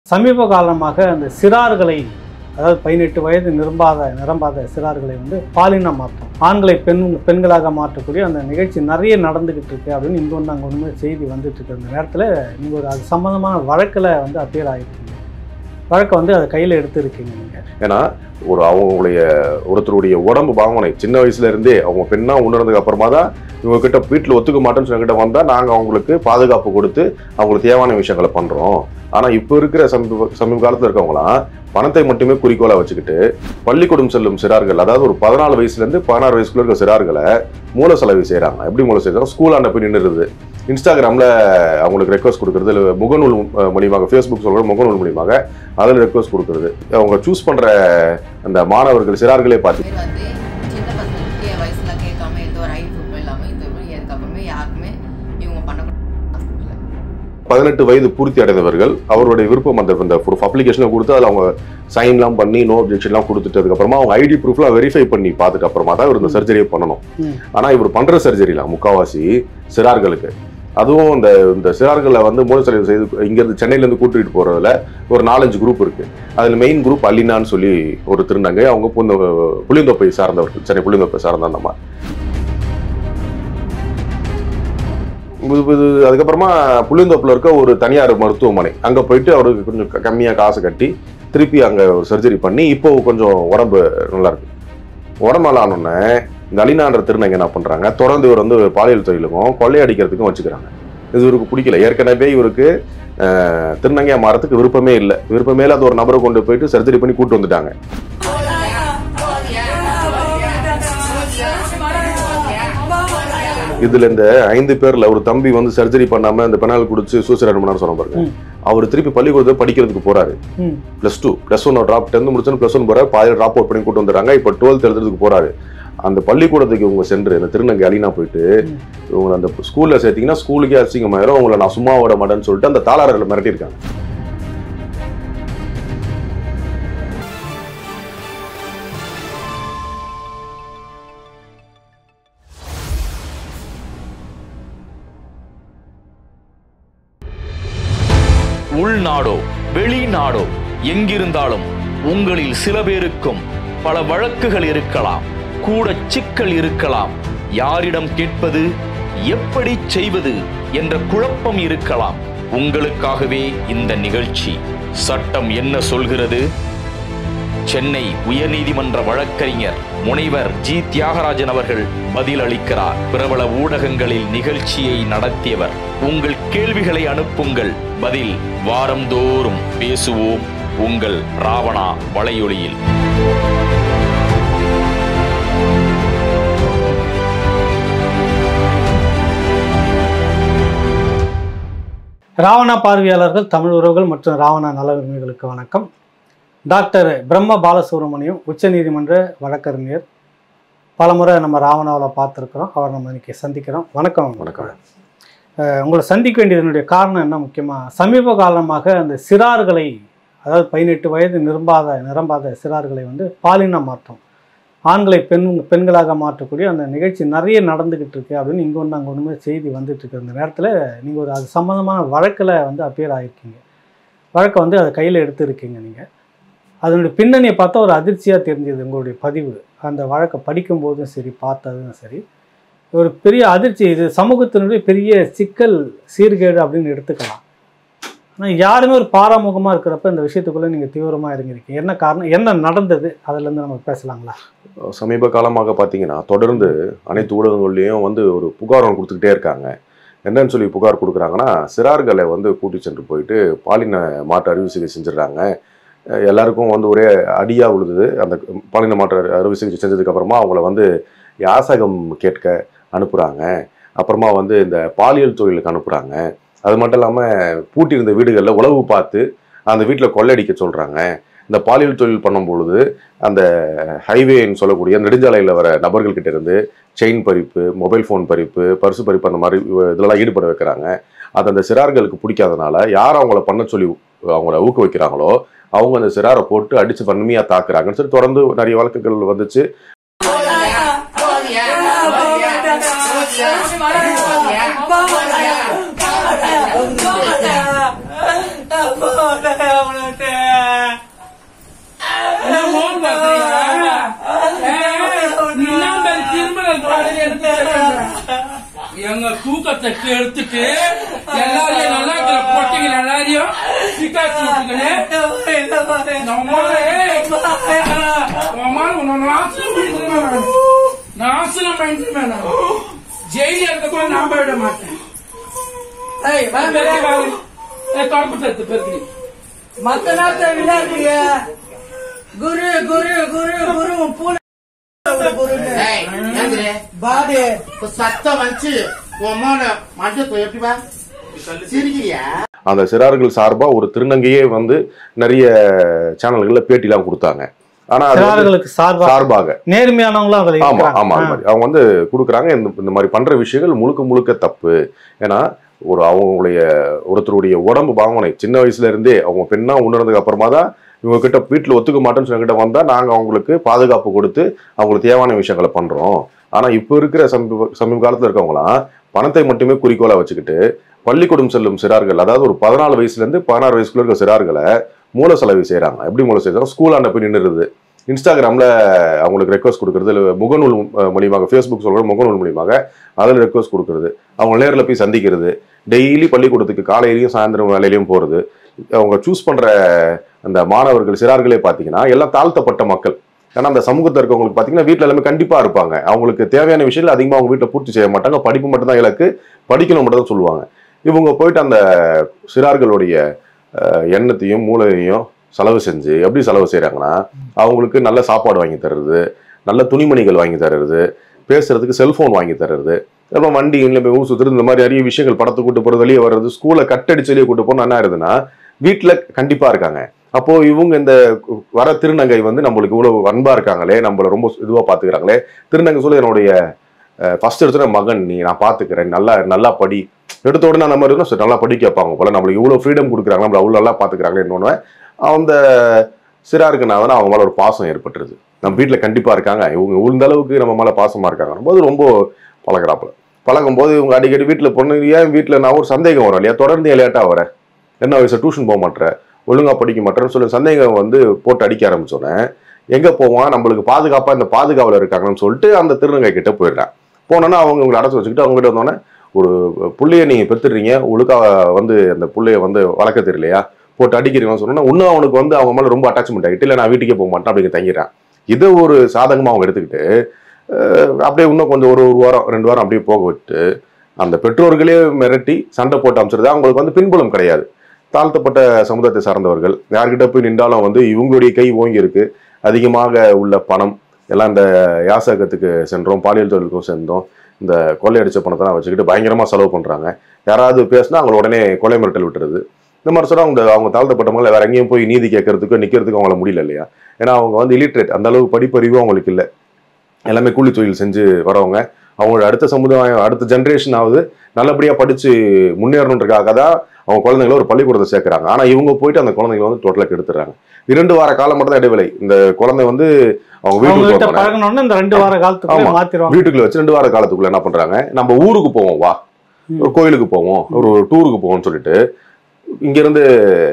சமீப காலமாக அந்த சிறார்களை அதாவது பதினெட்டு வயது நிரம்பாத நிரம்பாத சிறார்களை வந்து பாலின மாற்றம் ஆண்களை பெண் பெண்களாக மாற்றக்கூடிய அந்த நிகழ்ச்சி நிறைய நடந்துகிட்டு இருக்கு அப்படின்னு இங்கே வந்து அங்கே ஒன்றுமே செய்தி வந்துட்டு இருக்கு அந்த நேரத்தில் நீங்கள் ஒரு அது சம்மந்தமான வழக்கில் வந்து அப்பியர் ஆகிருக்கீங்க வழக்கை வந்து அதை கையில் எடுத்துருக்கீங்க நீங்கள் ஏன்னா ஒரு அவங்களுடைய ஒருத்தருடைய உடம்பு பாவனை சின்ன வயசுல இருந்தே அவங்க பெண்ணா உணர்ந்ததுக்கு அப்புறமா தான் இவங்க கிட்ட வீட்டில் ஒத்துக்க மாட்டேன்னு சொன்ன கிட்ட வந்தா நாங்க அவங்களுக்கு பாதுகாப்பு கொடுத்து அவங்களுக்கு தேவையான விஷயங்களை பண்றோம் ஆனா இப்போ இருக்கிற சமீப சமீப காலத்துல இருக்கவங்களாம் பணத்தை மட்டுமே குறிக்கோளா வச்சுக்கிட்டு பள்ளிக்கூடம் செல்லும் சிறார்கள் அதாவது ஒரு பதினாலு வயசுல இருந்து பதினாறு வயசுக்குள்ள இருக்க சிறார்களை மூல செலவு செய்றாங்க எப்படி மூல செய்யறாங்க ஸ்கூல் ஆண்ட போய் நின்றுது இன்ஸ்டாகிராம்ல அவங்களுக்கு ரெக்வஸ்ட் கொடுக்கறது இல்ல முகநூல் அஹ், மூலியமாக ஃபேஸ்புக் சொல்ற முகநூல் மூலியமாக அதில் ரெக்வஸ்ட் கொடுக்கறது அவங்க சூஸ் பண்ற அந்த மாணவர்கள் சிறார்களே பார்த்து பேர் வந்து சின்ன பசங்களுக்கு என் வயசுல கேட்காம எந்த ஒரு ஐடி இல்லாம இந்த ஒரு அதுக்கப்புறமே யாருக்குமே இவங்க பண்ணக்கூடாது பதினெட்டு வயது பூர்த்தி அடைந்தவர்கள் அவருடைய விருப்பம் அந்த இந்த ப்ரூஃப் அப்ளிகேஷனை கொடுத்து அதில் அவங்க சைன்லாம் பண்ணி நோ அப்ஜெக்ஷன்லாம் கொடுத்துட்டதுக்கு அப்புறமா அவங்க ஐடி ப்ரூஃப்லாம் வெரிஃபை பண்ணி பார்த்துட்டு அப்புறமா தான் இவர் இந்த சர்ஜரியை பண்ணணும் ம். ஆனா இவர் பண்ற சர்ஜரிலாம் முக்காவாசி சிறார்களுக்கு அதுவும் இந்த இந்த சிறார்களை வந்து மூல செலவு செய்து இங்கேருந்து சென்னையிலேருந்து கூட்டிகிட்டு போறதுல ஒரு நாலஞ்சு குரூப் இருக்கு அதில் மெயின் குரூப் அல்லினான்னு சொல்லி ஒரு திருநங்கை அவங்க புந்த புளியந்தொப்பை சார்ந்தவர்கள் சென்னை புளியந்தொப்பை சார்ந்த அந்த அம்மா இது இது அதுக்கப்புறமா புளியந்தோப்பில் இருக்க ஒரு தனியார் மருத்துவமனை அங்கே போயிட்டு அவருக்கு கொஞ்சம் க- கம்மியா காசு கட்டி திருப்பி அங்கே ஒரு சர்ஜரி பண்ணி இப்போ கொஞ்சம் உடம்பு நல்லா இருக்கு உடம்பு நல்லா ஆனோடனே இந்த அலினான்ற திருநங்கை என்ன பண்றாங்க தொடர்ந்து இவர் வந்து பாலியல் தொழிலுக்கும் கொள்ளையடிக்கிறதுக்கும் வச்சுக்கிறாங்க இது இவருக்கு பிடிக்கல ஏற்கனவே இவருக்கு அஹ், திருநங்கையா மாறதுக்கு விருப்பமே இல்லை விருப்பமே இல்லாத ஒரு நபரை கொண்டு போயிட்டு சர்ஜரி பண்ணி கூட்டு வந்துட்டாங்க இதுல இந்த ஐந்து பேர்ல ஒரு தம்பி வந்து சர்ஜரி பண்ணாம இந்த பெனால் குடிச்சு சூசைட் பண்ணான்னு சொன்ன பாருங்க ம். அவர் திருப்பி பள்ளிக்கூடத்தை படிக்கிறதுக்கு போறாரு ம் plus two plus one drop tenth முடிச்சு பிளஸ் ஒன் போறாரு பாதியில் ட்ராப் அவுட் பண்ணி கூட்டு வந்துடுறாங்க இப்போ டுவெல்த் எழுதுறதுக்கு போறாரு அந்த பள்ளிக்கூடத்துக்கு இவங்க சென்று இந்த திருநங்கை அலினா போயிட்டு ம். இவங்க அந்த ஸ்கூல்ல சேர்த்தீங்கன்னா ஸ்கூலுக்கே அசிங்கமாயிரும் உங்களை நான் சும்மா விட மாட்டேன்னு சொல்லிட்டு அந்த தாளாளர்களை மிரட்டியிருக்காங்க உள்நாடோ வெளிநாடோ எங்கிருந்தாலும் உங்களில் சில பேருக்கும் பல வழக்குகள் இருக்கலாம் கூட சிக்கல் இருக்கலாம் யாரிடம் கேட்பது எப்படி செய்வது என்ற குழப்பம் இருக்கலாம் உங்களுக்காகவே இந்த நிகழ்ச்சி சட்டம் என்ன சொல்கிறது சென்னை உயர்நீதிமன்ற வழக்கறிஞர் முனைவர் ஜி தியாகராஜன் அவர்கள் பதில் அளிக்கிறார் பிரபல ஊடகங்களில் நிகழ்ச்சியை நடத்தியவர் உங்கள் கேள்விகளை அனுப்புங்கள் பதில் வாரந்தோறும் பேசுவோம் உங்கள் ராவணா வலையொலியில் ராவணா பார்வையாளர்கள் தமிழ் உறவுகள் மற்றும் ராவணா நல உரிமைகளுக்கு வணக்கம் டாக்டர் பிரம்ம பாலசுப்ரமணியம் உச்சநீதிமன்ற வழக்கறிஞர் பலமுறை நம்ம ராவணாவில் பார்த்துருக்குறோம் அவர் நம்ம இன்னைக்கு சந்திக்கிறோம் வணக்கம் வணக்கம். அஹ் உங்களை சந்திக்க வேண்டியதனுடைய காரணம் என்ன முக்கியமாக சமீப காலமாக அந்த சிறார்களை அதாவது பதினெட்டு வயது நிரம்பாத நிரம்பாத சிறார்களை வந்து பாலின மாற்றம் ஆண்களை பெண் பெண்களாக மாற்றக்கூடிய அந்த நிகழ்ச்சி நிறைய நடந்துக்கிட்டு இருக்கு அப்படின்னு இங்கே ஒன்று அங்கே ஒன்றுமே செய்தி வந்துட்டு இருக்கு அந்த நேரத்தில் நீங்கள் ஒரு அது சம்மந்தமான வழக்கில் வந்து அப்பியர் ஆகிருக்கீங்க வழக்கை வந்து அதை கையில் எடுத்துருக்கீங்க நீங்கள் அதனுடைய பின்னணியை பார்த்தா ஒரு அதிர்ச்சியாக தெரிஞ்சது உங்களுடைய பதிவு அந்த வழக்கை படிக்கும்போதும் சரி பார்த்ததும் சரி ஒரு பெரிய அதிர்ச்சி இது சமூகத்தினுடைய பெரிய சிக்கல் சீர்கேடு அப்படின்னு எடுத்துக்கலாம் ஆனால் யாருமே ஒரு பாராமுகமாக இருக்கிறப்ப இந்த விஷயத்துக்குள்ளே நீங்கள் தீவிரமாக இறங்கியிருக்கீங்க என்ன காரணம் என்ன நடந்தது அதுலேருந்து நம்ம பேசலாங்களா சமீப காலமாக பார்த்தீங்கன்னா தொடர்ந்து அனைத்து ஊடகங்கள்லையும் வந்து ஒரு புகார் ஒன்று கொடுத்துக்கிட்டே இருக்காங்க என்னன்னு சொல்லி புகார் கொடுக்குறாங்கன்னா சிறார்களை வந்து கூட்டி சென்று போயிட்டு பாலின மாற்று அறுவை சிகிச்சை செஞ்சிடறாங்க அஹ் எல்லாருக்கும் வந்து ஒரே அடியா விழுது அந்த பாலின மாற்று அறுவை சிகிச்சை செஞ்சதுக்கு அப்புறமா அவங்கள வந்து யாசகம் கேட்க அனுப்புகிறாங்க அப்புறமா வந்து இந்த பாலியல் தொழிலுக்கு அனுப்புகிறாங்க அது மட்டும் இல்லாமல் பூட்டியிருந்த வீடுகளில் உளவு பார்த்து அந்த வீட்டில் கொள்ளையடிக்க சொல்கிறாங்க இந்த பாலியல் தொழில் பண்ணும் பொழுது அந்த ஹைவேன்னு சொல்லக்கூடிய நெடுஞ்சாலையில் வர நபர்கள்கிட்ட இருந்து செயின் பறிப்பு மொபைல் ஃபோன் பறிப்பு பரிசு பறிப்பு அந்த மாதிரி இவ- இதெல்லாம் ஈடுபட வைக்கிறாங்க அது அந்த சிறார்களுக்கு பிடிக்காதனால யார் அவங்கள பண்ண சொல்லி அவங்கள ஊக்குவிக்கிறாங்களோ அவங்க அந்த சிறாரை போட்டு அடிச்சு வன்மையாக தாக்குறாங்கன்னு சொல்லி தொடர்ந்து நிறைய வழக்குகள் வந்துச்சு போடா தீபத்தை எடுத்துட்டு எல்லாரையும் நல்லா இருக்கிற பொட்டிங்க எல்லாரையும் சிக்காச்சு விட்டுக்கின்னு நாசனம் பண்ணிட்டு நான் ஜெயில இருக்க கூட நம்ப விட மாட்டேன் ஏய் வா வெளியே வா ஏய் தொடப்பு தத்து பெருக்கு மத்த நேரத்தை விளையாடுறீங்க குரு குரு குரு குரு உன் பூனை ஏய், என்னது? பாடி இப்ப சத்தம் வந்துச்சு உன் அம்மாவோட மஞ்சள் எப்படி வா சிரிக்கிறியா அந்த சிறார்கள் சார்பா ஒரு திருநங்கையே வந்து நிறைய சேனல்கள்ல பேட்டிலாம் கொடுத்தாங்க ஆனா அது வந்து சிறார்களுக்கு சார்பா சார்பாக நேர்மையானவங்களும் அதுல ஆமா இருக்கிறாங்க. ஆமா அது ஆ. மாதிரி அவங்க வந்து கொடுக்குறாங்க இந்த இந்த மாதிரி பண்ற விஷயங்கள் முழுக்க முழுக்க தப்பு ஏன்னா ஒரு அவங்களுடைய ஒருத்தருடைய உடம்பு பாவனை சின்ன வயசுல இருந்தே அவங்க பெண்ணா உணர்ந்ததுக்கு அப்புறமா தான் இவங்க கிட்ட வீட்டுல ஒத்துக்க மாட்டேன்னு சொன்ன கிட்ட வந்தா நாங்க அவங்களுக்கு பாதுகாப்பு கொடுத்து அவங்களுக்கு தேவையான விஷயங்களை பண்றோம் ஆனா இப்ப இருக்கிற சமீப சமீப காலத்துல இருக்கவங்களாம் பணத்தை மட்டுமே குறிக்கோளா வச்சுக்கிட்டு பள்ளிக்கூடம் செல்லும் சிறார்கள் அதாவது ஒரு பதினாலு வயசுல இருந்து பதினாறு வயசுக்குள்ள இருக்க சிறார்களை மூல செலவு செய்றாங்க எப்படி மூல செய்யறாங்க ஸ்கூல் ஆண்ட போய் நின்றுது இன்ஸ்டாகிராம்ல அவங்களுக்கு ரெக்வஸ்ட் கொடுக்கறது இல்ல முகநூல் அஹ், மூலியமாக ஃபேஸ்புக் சொல்ற முகநூல் மூலியமாக அதில் ரெக்வஸ்ட் கொடுக்கறது அவங்க நேரில் போய் சந்திக்கிறது டெய்லி பள்ளிக்கூடத்துக்கு காலையிலையும் சாயந்தரம் வேலையிலையும் போறது அவங்க சூஸ் பண்ற அந்த மாணவர்கள் சிறார்களே பார்த்தீங்கன்னா எல்லாம் தாழ்த்தப்பட்ட மக்கள் ஏன்னா அந்த சமூகத்தில் இருக்கவங்களுக்கு பார்த்தீங்கன்னா வீட்டில் எல்லாமே கண்டிப்பா இருப்பாங்க அவங்களுக்கு தேவையான விஷயங்கள் அதிகமாக அவங்க வீட்டில் பூர்த்தி செய்ய மாட்டாங்க படிப்பு மட்டும்தான் இலக்கு படிக்கணும் மட்டும் தான் சொல்லுவாங்க இவங்க போயிட்டு அந்த சிறார்களுடைய அஹ், எண்ணத்தையும் மூளையையும் செலவு செஞ்சு எப்படி செலவு செய்றாங்கன்னா அவங்களுக்கு நல்ல சாப்பாடு வாங்கி தர்றது நல்ல துணிமணிகள் வாங்கி தர்றது பேசுறதுக்கு செல்போன் வாங்கி தர்றது அப்புறம் வண்டி இல்லை போய் ஊர் சுத்துறது இந்த மாதிரி நிறைய விஷயங்கள் படத்தை கூட்டு போறது வெளியே வர்றது ஸ்கூலை கட்டடிச்சு வெளியே கூட்டு போனா என்ன ஆயிருதுன்னா வீட்டில் கண்டிப்பா இருக்காங்க அப்போ இவங்க இந்த வர திருநங்கை வந்து நம்மளுக்கு இவ்வளவு அன்பா இருக்காங்களே நம்மள ரொம்ப இதுவா பாத்துக்கிறாங்களே திருநங்கை சொல்லி என்னுடைய ஃபர்ஸ்ட் எடுத்துன மகன் நீ நான் பாத்துக்கிறேன் நல்லா நல்லா படி எடுத்த உடனே அந்த மாதிரி இருந்தா சரி, நல்லா படிக்க வைப்பாங்க போல நம்மளுக்கு இவ்வளவு ஃப்ரீடம் கொடுக்குறாங்க நம்மள அவ்வளவு நல்லா பாத்துக்கிறாங்களே இன்னொன்னு அந்த சிறாருக்கு நான் வந்து அவங்க மேல ஒரு பாசம் ஏற்பட்டுருது நம்ம வீட்டுல கண்டிப்பா இருக்காங்க இவங்க உளுந்த அளவுக்கு நம்ம மேல பாசமா இருக்காங்க போது ரொம்ப பழகுறாப்புல பழகும் போது இவங்க அடிக்கடி வீட்டுல பொண்ணு ஏன் வீட்டுல நான் ஒரு சந்தேகம் வரும் இல்லையா தொடர்ந்து விளையாட்டா வர என்ன வயசு டியூஷன் போக மாட்டேன் ஒழுங்கா படிக்க மாட்டேன்னு சொல்லி சந்தேகம் வந்து போட்டு அடிக்க ஆரம்பிச்சோன்னே எங்க போவான் நம்மளுக்கு பாதுகாப்பா இந்த பாதுகாவலர் இருக்காங்கன்னு சொல்லிட்டு அந்த திருநங்கை கிட்ட போயிடுறேன் போனோன்னா அவங்க உங்களை அடைச்சு வச்சுக்கிட்டு அவங்க கிட்ட வந்தோடனே ஒரு புள்ளைய நீங்க பெத்துடுறீங்க ஒழுக்கா வந்து அந்த புள்ளைய வந்து வளர்க்க தெரியலையா போட்டு அடிக்கிறீங்கன்னு சொன்னா இன்னும் அவனுக்கு வந்து அவங்க மேல ரொம்ப அட்டாச்மெண்ட் ஆகிட்டு இல்லை நான் வீட்டுக்கே போக மாட்டேன் அப்படிங்க தங்கிறான் இதை ஒரு சாதகமா அவங்க எடுத்துக்கிட்டு அஹ், அப்படியே இன்னும் கொஞ்சம் ஒரு ஒரு வாரம் ரெண்டு வாரம் அப்படியே போக விட்டு அந்த பெற்றோர்களே மிரட்டி சண்டை போட்டு அமைச்சிருது அவங்களுக்கு வந்து பின்புலம் கிடையாது தாழ்த்தப்பட்ட சமுதாயத்தை சார்ந்தவர்கள் யார்கிட்ட போய் நின்றாலும் வந்து இவங்களுடைய கை ஓங்கி இருக்கு அதிகமாக உள்ள பணம் எல்லாம் இந்த யாசகத்துக்கு சென்றோம் பாலியல் தொழிலுக்கும் சென்றோம் இந்த கொள்ளையடிச்ச பணத்தெல்லாம் வச்சுக்கிட்டு பயங்கரமா செலவு பண்றாங்க யாராவது பேசினா அவங்கள உடனே கொலை மிரட்டல் விட்டுறது இந்த மாதிரி சொன்னா அவங்க அவங்க தாழ்த்தப்பட்டவங்களை வேற எங்கேயும் போய் நீதி கேட்கறதுக்கோ நிக்கிறதுக்கு அவங்கள முடியல இல்லையா ஏன்னா அவங்க வந்து illiterate அந்த அளவு படிப்பறிவும் அவங்களுக்கு இல்லை எல்லாமே கூலி தொழில் செஞ்சு வரவங்க அவங்களோட அடுத்த சமுதாயம் அடுத்த ஜென்ரேஷன் ஆகுது நல்லபடியா படிச்சு முன்னேறணுன்றதுக்காக தான் அவங்க குழந்தைங்கள ஒரு பள்ளிக்கூடத்தை சேர்க்கறாங்க ஆனா இவங்க போயிட்டு அந்த குழந்தைங்களை வந்து டோட்டலா கெடுத்துறாங்க இரண்டு வார காலம் மட்டும் தான் இடைவேளை இந்த குழந்தை வந்து அவங்க அவங்க வீட்டுக்கு கிட்ட போறாங்க பழகணும்னு இந்த ரெண்டு வார காலத்துக்குள்ள ஆமா. மாத்திருவாங்க வீட்டுக்குள்ள வச்சு ரெண்டு வார காலத்துக்குள்ள என்ன பண்றாங்க நம்ம ஊருக்கு போவோம் வா ம். ஒரு கோயிலுக்கு போவோம் ஒரு டூருக்கு போவோம்னு சொல்லிட்டு இங்க இருந்து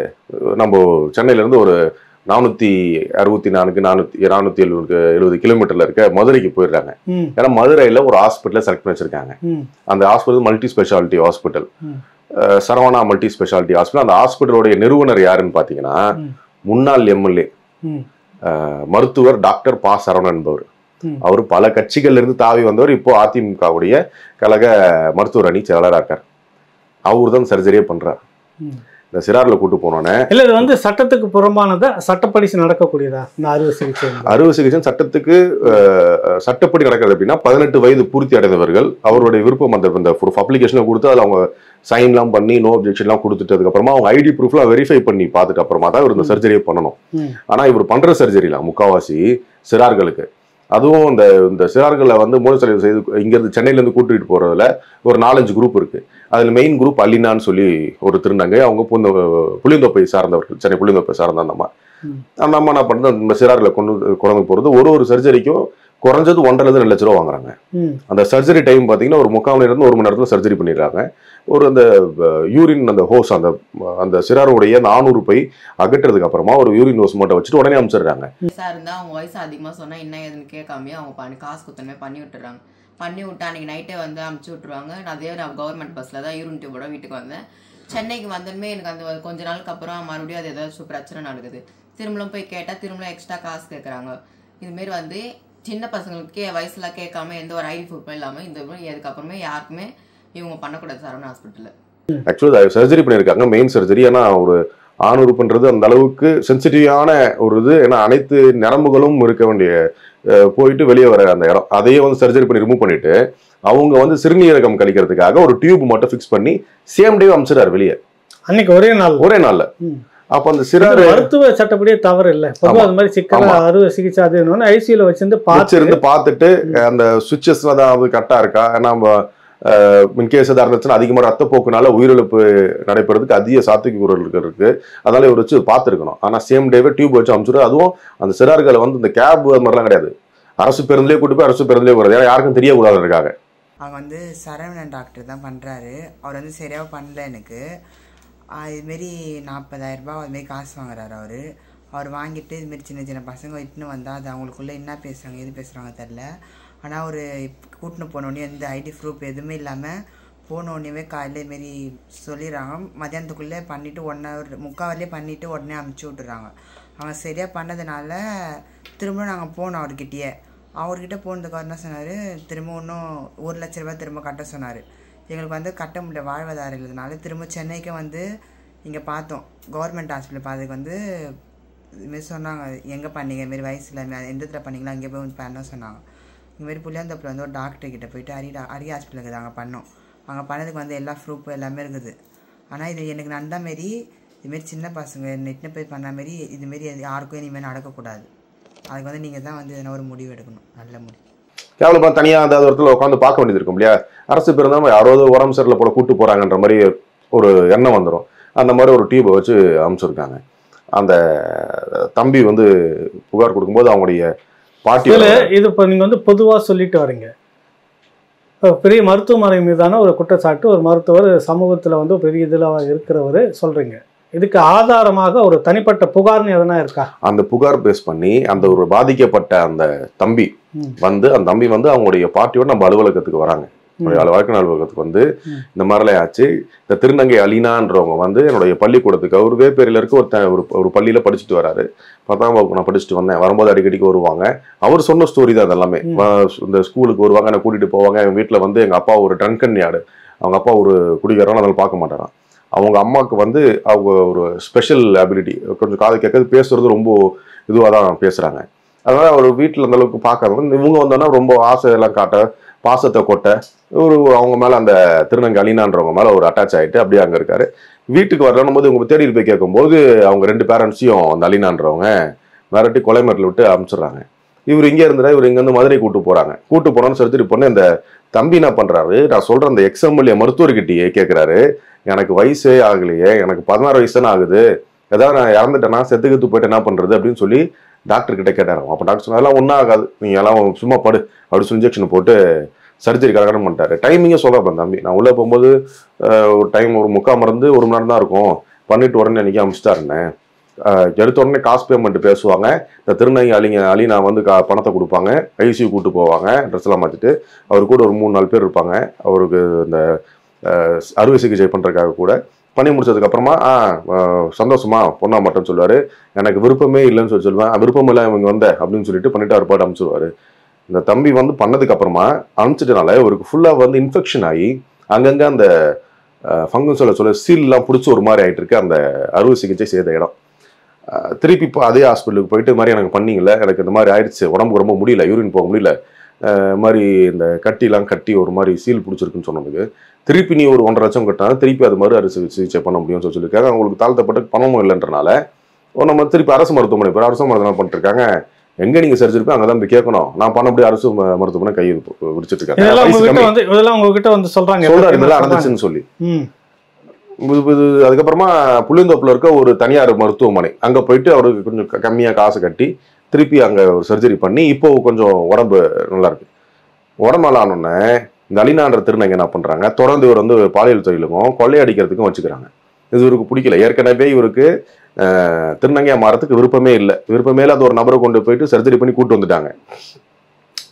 நம்ம சென்னையில இருந்து ஒரு நானூத்தி அறுபத்தி நான்கு நானூத்தி நானூத்தி எழுபது எழுபது கிலோமீட்டர்ல இருக்க மதுரைக்கு போயிடுறாங்க ம், ஏன்னா மதுரையில ஒரு ஹாஸ்பிட்டல செலக்ட் பண்ணி வச்சிருக்காங்க ம், அந்த ஹாஸ்பிட்டல் மல்டி ஸ்பெஷாலிட்டி ஹாஸ்பிட்டல் ம். சரவணா மல்டி ஸ்பெஷாலிட்டி ஹாஸ்பிட்டல் அந்த ஹாஸ்பிட்டலோடைய நிறுவனர் யாருன்னு பாத்தீங்கன்னா ம். முன்னாள் எம்எல்ஏ ம், மருத்துவர் டாக்டர் பா சரவணன் என்பவர் ம். அவர் பல கட்சிகள்ல இருந்து தாவி வந்தவர் இப்போ அதிமுகவுடைய கழக மருத்துவர் அணி செயலாளராக இருக்கார் அவர் தான் சர்ஜரியே பண்றார் ம். இந்த சிறார்ல கூட்டு போனோன்னே இல்ல இது வந்து சட்டத்துக்கு புறம்பானதா சட்டப்படி நடக்கக்கூடியதா இந்த அறுவை சிகிச்சை என்பது? அறுவை சிகிச்சை சட்டத்துக்கு அஹ், சட்டப்படி நடக்கிறது அப்படின்னா பதினெட்டு வயது பூர்த்தி அடைந்தவர்கள் அவருடைய விருப்பம் அந்த இந்த ப்ரூஃப் அப்ளிகேஷனை கொடுத்து அதில் அவங்க சைன்லாம் பண்ணி நோ அப்ஜெக்ஷன்லாம் கொடுத்துட்டதுக்கு அப்புறமா அவங்க ஐடி ப்ரூஃப்லாம் வெரிஃபை பண்ணி பார்த்துட்டு அப்புறமா தான் இவர் இந்த சர்ஜரியை பண்ணணும் ம். ஆனா இவர் பண்ற சர்ஜரிலாம் முக்காவாசி சிறார்களுக்கு அதுவும் இந்த இந்த சிறார்களை வந்து மூலச்சலவை செய்து இங்கிருந்து சென்னையில இருந்து கூட்டிட்டு போறதுல ஒரு நாலஞ்சு குரூப் இருக்கு அதுல மெயின் குரூப் அல்லினான்னு சொல்லி ஒரு திருநங்கை அவங்க புந்த புளியந்தோப்பை சார்ந்தவர்கள் சென்னை புளியந்தோப்பை சார்ந்த அந்த அம்மா ம். அந்த அம்மா என்ன பண்ணுறது இந்த சிறார்களை கொண்டு கொண்டு போறது ஒரு ஒரு சர்ஜரிக்கும் குறைஞ்சது ஒன்றரை இருந்து ரெண்டு லட்ச ரூபா வாங்குறாங்க ம், அந்த சர்ஜரி டைம் பார்த்தீங்கன்னா ஒரு முக்கால் மணி நேரம் ஒரு மணி நேரத்தில் சர்ஜரி பண்ணிடுறாங்க ஒரு அந்த யூரின் அந்த ஹோஸ் அந்த அந்த சிறாருடைய அந்த ஆணூறு பை அகற்றுறதுக்கு அப்புறமா ஒரு யூரின் ஹோஸ் மட்டும் வச்சுட்டு உடனே அனுப்பிச்சிடுறாங்க வயசா இருந்தா அவங்க வயசு அதிகமா சொன்னா என்ன ஏதுன்னு கேட்காமயே அவங்க பண்ணி காசு குத்தனமே பண்ணி விட்டுறாங்க பண்ணி விட்டு அன்றைக்கி நைட்டே வந்து அமுச்சு விட்ருவாங்க நான் அதே நான் கவர்மெண்ட் பஸ்ஸில் தான் யூரின் டியூபோட வீட்டுக்கு வந்தேன் சென்னைக்கு வந்ததுமே எனக்கு அந்த கொஞ்ச நாளுக்கு அப்புறம் மறுபடியும் அது ஏதாச்சும் பிரச்சனை நடக்குது திரும்பவும் போய் கேட்டால் திரும்பவும் எக்ஸ்ட்ரா காசு கேட்குறாங்க இதுமாரி வந்து சின்ன பசங்களுக்கு வயசுல கேட்காம எந்த ஒரு ஐடி ப்ரூஃபும் இல்லாமல் இந்த இதுக்கப்புறமே யாருக்குமே இவங்க பண்ணக்கூடாது சரவண ஹாஸ்பிட்டலில் ஆக்சுவலாக சர்ஜரி பண்ணியிருக்காங்க மெயின் சர்ஜரி ஏன்னா ஒரு ஆண் உறுப்புன்றது அந்த அளவுக்கு சென்சிட்டிவான ஒரு இது ஏன்னா அனைத்து நரம்புகளும் இருக்க வேண்டிய அஹ், போயிட்டு வெளியே வர அந்த இடம் அதையே வந்து சர்ஜரி பண்ணி ரிமூவ் பண்ணிட்டு அவங்க வந்து சிறுநீரகம் கழிக்கிறதுக்காக ஒரு டியூப் மட்டும் ஃபிக்ஸ் பண்ணி சேம் டே அமிச்சிடாரு வெளியே அன்னைக்கு ஒரே நாள் ஒரே நாள்ல ம். அப்ப அந்த இது சிறாரு மருத்துவ சட்டப்படியே தவறு இல்லை பொதுவாக ஆமா. அது மாதிரி சிக்கலா ஆமா. அறுவை சிகிச்சை அது ஐசியூல வச்சிருந்து பார்த்து வச்சிருந்து பார்த்துட்டு அந்த சுவிச்சஸ்ல தான் அது கரெக்டா இருக்கா நம்ம இன்கேஸ் எதாவது இருந்துச்சுன்னா அதிகமாக ரத்தப்போக்குனால உயிரிழப்பு நடைபெறதுக்கு அதிக சாத்தியக்கூறுகள் இருக்கு அதனால இவர் வச்சு பார்த்துருக்கணும் ஆனா சேம் டேவே டியூப் வச்சு அனுப்பிச்சுட்டு அதுவும் அந்த சிறார்களை வந்து இந்த கேப் அது மாதிரிலாம் கிடையாது அரசு பேருந்துலேயே கூட்டு போய் அரசு பேருந்துலேயே போகிறது ஏன்னா யாருக்கும் தெரியக்கூடாதுக்காக அவங்க வந்து சரவணன் டாக்டர் தான் பண்ணுறாரு அவர் வந்து சரியாக பண்ணல எனக்கு ஆஹ் இதுமாரி நாற்பதாயிரம் ரூபாய் அதுமாரி காசு வாங்குறாரு அவர் அவர் வாங்கிட்டு இதுமாரி சின்ன சின்ன பசங்க இட்டுன்னு வந்தால் அது அவங்களுக்குள்ளே என்ன பேசுகிறாங்க எது பேசுகிறாங்க தெரில ஆனால் அவர் கூட்டின்னு போனோடனே எந்த ஐடி ப்ரூஃப் எதுவுமே இல்லாமல் போனோடனே காலையில் இதுமாரி சொல்லிடுறாங்க மதியானத்துக்குள்ளே பண்ணிவிட்டு ஒன் ஹவர் முக்கால் வரலையே பண்ணிவிட்டு உடனே அமுச்சு விட்டுறாங்க அவங்க சரியாக பண்ணதுனால திரும்ப நாங்கள் போனோம் அவர்கிட்டயே அவர்கிட்ட போனதுக்கு அவர் என்ன சொன்னார் திரும்ப இன்னும் ஒரு லட்ச ரூபாய் திரும்ப கட்ட சொன்னார் எங்களுக்கு வந்து கட்ட முடியல வாழ்வாதாரம் இல்லாதனால திரும்ப சென்னைக்கு வந்து இங்கே பார்த்தோம் கவர்மெண்ட் ஹாஸ்பிட்டல் பார்த்ததுக்கு வந்து இதுமாரி சொன்னாங்க எங்கே பண்ணீங்க இதுமாரி வயசில் எந்த இடத்துல பண்ணீங்களா அங்கே போய் பண்ண சொன்னாங்க இதுமாரி புளியாந்தோப்பில் வந்து ஒரு டாக்டர் கிட்ட போயிட்டு அரி டா- அரி ஹாஸ்பிட்டலுக்கு அங்கே பண்ணோம் அங்கே பண்ணதுக்கு வந்து எல்லா ப்ரூஃப் எல்லாமே இருக்குது ஆனால் இது எனக்கு நடந்த மாரி இதுமாரி சின்ன பசங்க நெட்னு போய் பண்ண மாரி இதுமாரி யாருக்கும் இனிமேல் நடக்கக்கூடாது அதுக்கு வந்து நீங்கள் தான் வந்து எதனா ஒரு முடிவு எடுக்கணும் நல்ல முடிவு கேவலமா தனியா அந்த இடத்துல உட்காந்து பார்க்க வேண்டியது இருக்கும் இல்லையா அரசு பேருந்து யாராவது உடம்பு சரியில்லை போல கூட்டு போறாங்கன்ற மாதிரி ஒரு எண்ணம் வந்துடும் அந்த மாதிரி ஒரு டியூபை வச்சு அமைச்சிருக்காங்க அந்த தம்பி வந்து புகார் கொடுக்கும்போது அவங்களுடைய பாட்டி இதுல இது இப்போ நீங்க வந்து பொதுவா சொல்லிட்டு வரீங்க இப்போ பெரிய மருத்துவமனை மீதான ஒரு குற்றச்சாட்டு ஒரு மருத்துவர் சமூகத்துல வந்து ஒரு பெரிய இதில் இருக்கிறவர் சொல்றீங்க இதுக்கு ஆதாரமாக ஒரு தனிப்பட்ட புகார்னு எதனா இருக்கா அந்த புகார் பேஸ் பண்ணி அந்த ஒரு பாதிக்கப்பட்ட அந்த தம்பி ம். வந்து அந்த தம்பி வந்து அவங்களுடைய பார்ட்டியோட நம்ம அலுவலகத்துக்கு வராங்க நம்மளுடைய அலு- வழக்கு அலுவலகத்துக்கு வந்து ம். இந்த மாதிரிலாம் ஆச்சு இந்த திருநங்கை அலினான்றவங்க வந்து என்னுடைய பள்ளிக்கூடத்துக்கு அவர் வேப்பேரியில இருக்க ஒரு த- ஒரு ஒரு பள்ளியில படிச்சுட்டு வராரு பத்தாம் வகுப்பு நான் படிச்சுட்டு வந்தேன் வரும்போது அடிக்கடிக்கு வருவாங்க அவர் சொன்ன ஸ்டோரி தான் அதெல்லாமே ம். வ- இந்த ஸ்கூலுக்கு வருவாங்க என்னை கூட்டிட்டு போவாங்க எங்க வீட்டுல வந்து எங்க அப்பா ஒரு ட்ரங்கன் யார்டு அவங்க அப்பா ஒரு குடிகாரன் அதனால பார்க்க மாட்டாராம் அவங்க அம்மாவுக்கு வந்து அவங்க ஒரு ஸ்பெஷல் அபிலிட்டி கொஞ்சம் காது கேட்கறது பேசுறது ரொம்ப இதுவாக தான் பேசுறாங்க அதனால அவர் வீட்டில் அந்த அளவுக்கு பார்க்காம இவங்க வந்தோன்னா ரொம்ப ஆசை எல்லாம் காட்ட பாசத்தை கொட்ட ஒரு அவங்க மேல அந்த திருநங்கை அலினான்றவங்க மேல ஒரு அட்டாச் ஆயிட்டு அப்படியே அங்க இருக்காரு வீட்டுக்கு வரணும் போது இவங்க தேடிட்டு போய் கேட்கும்போது அவங்க ரெண்டு பேரண்ட்ஸையும் அந்த அலினான்றவங்க மிரட்டி கொலை மிரட்டல் விட்டு அனுப்பிச்சிடுறாங்க இவர் இங்கே இருந்தா இவர் இங்கேருந்து மதுரை கூட்டு போறாங்க கூட்டு போனோன்னு சர்ஜரி பண்ணி இந்த தம்பி என்ன பண்றாரு நான் சொல்ற அந்த எக்ஸ்எம்எல்ஏ மருத்துவர்கிட்டயே கேட்கிறாரு எனக்கு வயசே ஆகலையே எனக்கு பதினாறு வயசு தானே ஆகுது ஏதாவது நான் இறந்துட்டேன்னா செத்து கத்து போயிட்டு என்ன பண்றது அப்படின்னு சொல்லி டாக்டர் கிட்ட கேட்டாரு அப்போ டாக்டர் சொன்னா அதெல்லாம் ஒன்றும் ஆகாது நீங்க எல்லாம் சும்மா படு அப்படி சொல்லி இன்ஜெக்ஷன் போட்டு சர்ஜரி கரெக்டாக பண்ணிட்டாரு டைமிங்கே சொல்கிறப்ப தம்பி நான் உள்ளே போகும்போது அஹ், ஒரு டைம் ஒரு முக்கால் மருந்து ஒரு மணி நேரம் தான் இருக்கும் பண்ணிட்டு உடனே அன்றைக்கி அமிச்சிட்டாருண்ணே எடுத்த உடனே காசு பேமெண்ட் பேசுவாங்க இந்த திருநங்கை அலிங்க அலினா வந்து கா பணத்தை கொடுப்பாங்க ஐசியூ கூட்டு போவாங்க ட்ரெஸ் எல்லாம் மாற்றிட்டு அவர் கூட ஒரு மூணு நாலு பேர் இருப்பாங்க அவருக்கு இந்த அஹ், அறுவை சிகிச்சை பண்ணுறதுக்காக கூட பண்ணி முடிச்சதுக்கு அப்புறமா ஆ அஹ், சந்தோஷமா பொண்ணா மட்டும் சொல்லுவாரு எனக்கு விருப்பமே இல்லைன்னு சொல்லி சொல்லுவேன் விருப்பம் இல்லை இவங்க வந்த அப்படின்னு சொல்லிட்டு பண்ணிட்டு அவர் பாட்டு அனுப்பிச்சிருவாரு இந்த தம்பி வந்து பண்ணதுக்கு அப்புறமா அனுப்பிச்சிட்டனால இவருக்கு ஃபுல்லா வந்து இன்ஃபெக்ஷன் ஆகி அங்கங்க அந்த ஃபங்கஸ் சொல்ல சொல்ல சீல்லாம் பிடிச்சி ஒரு மாதிரி ஆயிட்டு இருக்கு அந்த அறுவை சிகிச்சை செய்த இடம் அஹ் திருப்பி இப்போ அதே ஹாஸ்பிட்டலுக்கு போயிட்டு இது மாதிரி எனக்கு பண்ணீங்களே எனக்கு இந்த மாதிரி ஆயிடுச்சு உடம்புக்கு ரொம்ப முடியல யூரின் போக முடியல அஹ் இது மாதிரி இந்த கட்டிலாம் கட்டி ஒரு மாதிரி சீல் பிடிச்சிருக்குன்னு சொன்னதுக்கு திருப்பி நீ ஒரு ஒன்றரை லட்சம் கட்டினா திருப்பி அது மாதிரி அறுவை சிகிச்சை பண்ண முடியும்னு சொல்லி சொல்லியிருக்காங்க அவங்களுக்கு தாழ்த்தப்பட்ட பணமும் இல்லைன்றனால ஓ, நம்ம திருப்பி அரசு மருத்துவமனை போய் அரசு மருத்துவமனை பண்ணிட்டு இருக்காங்க எங்க நீங்க சர்ஜரி போய் அங்கதான் போய் கேட்கணும் நான் பண்ண முடியாது அரசு ம- மருத்துவமனை கை விரிச்சிட்டு இருக்காங்க இதெல்லாம் வயசு உங்ககிட்ட கம்மி. வந்து இதெல்லாம் உங்ககிட்ட வந்து சொல்றாங்க சொல்றாரு எப்படின்னா இதெல்லாம் சொல்றாங்க. நடந்துச்சுன்னு சொல்லி ம் இது- இது அதுக்கப்புறமா புளியந்தோப்புல இருக்க ஒரு தனியார் மருத்துவமனை அங்க போயிட்டு அவருக்கு கொஞ்சம் க- கம்மியா காசு கட்டி திருப்பி அங்க ஒரு சர்ஜரி பண்ணி இப்போ கொஞ்சம் உடம்பு நல்லா இருக்கு உடம்பு நல்லா ஆனோடனே இந்த அலினான்ற திருநங்கை என்ன பண்றாங்க தொடர்ந்து இவர் வந்து பாலியல் தொழிலுக்கும் கொள்ளையடிக்கிறதுக்கும் வச்சுக்கிறாங்க இது இவருக்கு பிடிக்கல ஏற்கனவே இவருக்கு அஹ், திருநங்கையா மாறதுக்கு விருப்பமே இல்லை விருப்பமே இல்லாத ஒரு நபரை கொண்டு போயிட்டு சர்ஜரி பண்ணி கூட்டு வந்துட்டாங்க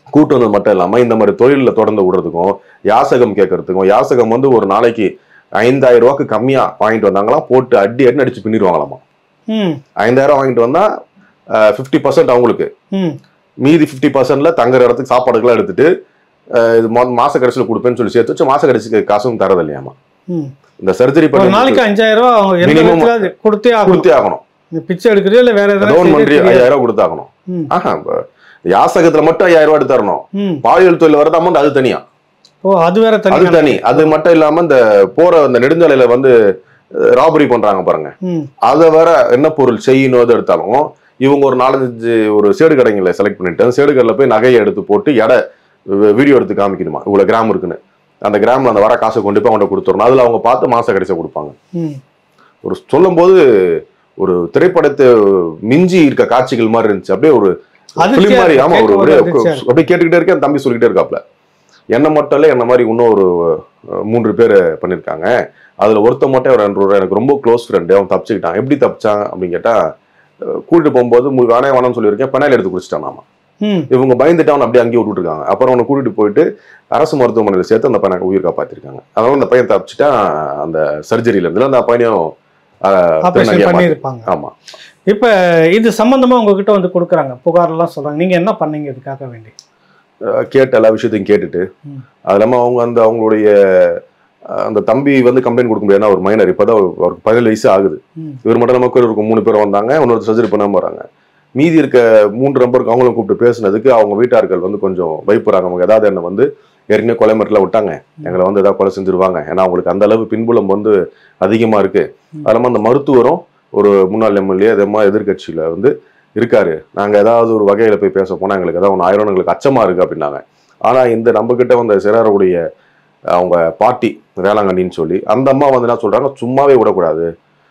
கூட்டு வந்தது மட்டும் இல்லாம இந்த மாதிரி தொழிலில் தொடர்ந்து விடுறதுக்கும் யாசகம் கேட்கறதுக்கும் யாசகம் வந்து ஒரு நாளைக்கு ஐந்தாயிரம் ரூபாய்க்கு கம்மியா வாங்கிட்டு வந்தாங்களாம் போட்டு அடி அடி அடிச்சு பின்னிடுவாங்களாமா ம் ஐந்தாயிரம் வாங்கிட்டு வந்தா ஃபிஃப்டி பர்சன்ட் அவங்களுக்கு ம் மீதி ஃபிஃப்டி பர்சன்ட்ல தங்குற இடத்துக்கு சாப்பாடுக்கெல்லாம் எடுத்துட்டு அஹ், இது மொ- மாச கடைசியில் கொடுப்பேன்னு சொல்லி சேர்த்து வச்சு மாச கடைசிக்கு காசும் தரது இல்லையாமா ம் இந்த சர்ஜரி ஒரு பண்ணி நாளைக்கு அஞ்சாயிரம் ரூபா அவங்க எந்த Minimum விதத்துல அது கொடுத்தே ஆகணும் கொடுத்தே ஆகணும் நீ பிச்சை எடுக்கிறியோ இல்ல வேற ஏதோ ஏதாவது ஒன்று பண்றீங்க செய்யறியோ ஐயாயிரம் ரூபாய் கொடுத்தாகணும் ம். ஆஹா இப்ப யாசகத்துல மட்டும் ஐயாயிரம் ரூபாய் எடுத்து தரணும் ம் பாலியல் தொழில் வரது அமௌண்ட் அது தனியா ஓ அது வேற அது தனி தனி அது மட்டும் இல்லாம இந்த போற அந்த நெடுஞ்சாலையில வந்து ராபரி பண்றாங்க பாருங்க ம் அதை வேற என்ன பொருள் செய்யணும் எது எடுத்தாலும் இவங்க ஒரு நாலஞ்சு ஒரு சேடு கடைங்களை செலக்ட் பண்ணிட்டு அந்த சேடு கடையில் போய் நகையை எடுத்து போட்டு எடை வீடியோ எடுத்து காமிக்கணுமா இவ்வளவு கிராம் இருக்குன்னு அந்த கிராம்ல அந்த வர காசை கொண்டு போய் அவங்கள்ட்ட கொடுத்துடணும் அதுல அவங்க பார்த்து மாச கடைசியா கொடுப்பாங்க ம் ஒரு சொல்லும்போது ஒரு திரைப்படத்தை மிஞ்சி இருக்க காட்சிகள் மாதிரி இருந்துச்சு அப்படியே ஒரு அதிர்ச்சியா film மாதிரி இருக்கு. ஆமா ஒரு கேட்கும்போது அப்படியே அதிர்ச்சியா இருக்கு. அப்படியே கேட்டுக்கிட்டே இருக்கேன் தம்பி சொல்லிக்கிட்டே இருக்காப்ல என்ன மட்டும் இல்ல என்ன மாதிரி இன்னும் ஒரு அஹ், மூன்று பேர் பண்ணிருக்காங்க அதுல ஒருத்த மட்டும் ஒரு ரெண்டு ரூபா எனக்கு ரொம்ப க்ளோஸ் ஃப்ரெண்டு அவன் தப்பிச்சுக்கிட்டான் எப்படி தப்பிச்சான் அப்படின்னு கேட்டா அஹ், கூட்டிட்டு போகும்போது மு- வேணே வேணாம்னு சொல்லியிருக்கேன் பெனாயில் எடுத்து குடிச்சிட்டான் நாம ம் இவங்க பயந்துட்டு அவன் அப்படியே அங்கேயே விட்டுட்டு இருக்காங்க அப்புறம் அவனை கூட்டிட்டு போயிட்டு அரசு மருத்துவமனையில் சேர்த்து அந்த பையனை உயிர் காப்பாத்திருக்காங்க அதனால அந்த பையன் தப்பிச்சுட்டா அந்த சர்ஜரியில இருந்து அந்த பையனையும் அஹ், ஆபரேஷன் திருநங்கையா மாத்தி- பண்ணியிருப்பாங்க ஆமா இப்ப இது சம்பந்தமா உங்ககிட்ட வந்து கொடுக்குறாங்க புகார் எல்லாம் சொல்றாங்க நீங்க என்ன பண்ணீங்க இதுக்காக வேண்டி அஹ் கேட்ட எல்லா விஷயத்தையும் கேட்டுட்டு ம். அது இல்லாமல் அவங்க அந்த அவங்களுடைய அஹ், அந்த தம்பி வந்து கம்ப்ளைண்ட் கொடுக்க முடியாது ஒரு மைனர் இப்போதான் அவருக்கு பதினேழு வயசு ஆகுது ம். இவர் மட்டும் நமக்கு இருக்கும் மூணு பேர் வந்தாங்க இன்னொரு சர்ஜரி பண்ணாம வராங்க மீதி இருக்க மூன்று நம்பருக்கு அவங்களும் கூப்பிட்டு பேசுனதுக்கு அவங்க வீட்டார்கள் வந்து கொஞ்சம் பயப்படுறாங்க அவங்க ஏதாவது என்ன வந்து ஏற்கனவே கொலை மிரட்டல விட்டாங்க எங்களை வந்து ஏதாவது கொலை செஞ்சிருவாங்க ஏன்னா அவங்களுக்கு அந்த அளவு பின்புலம் வந்து அதிகமா இருக்கு அது இல்லாமல் அந்த மருத்துவரும் ஒரு முன்னாள் எம்எல்ஏ அதே மாதிரி எதிர்கட்சியில வந்து இருக்காரு நாங்க ஏதாவது ஒரு வகையில போய் பேச போனா எங்களுக்கு ஏதாவது ஒன்று ஆயிரம் எங்களுக்கு அச்சமா இருக்கு அப்படின்னாங்க ஆனா இந்த நம்ம கிட்ட வந்த சிறாருடைய அவங்க பாட்டி வேளாங்கண்ணின்னு சொல்லி அந்த அம்மா வந்து என்ன சொல்றாங்க சும்மாவே விடக்கூடாது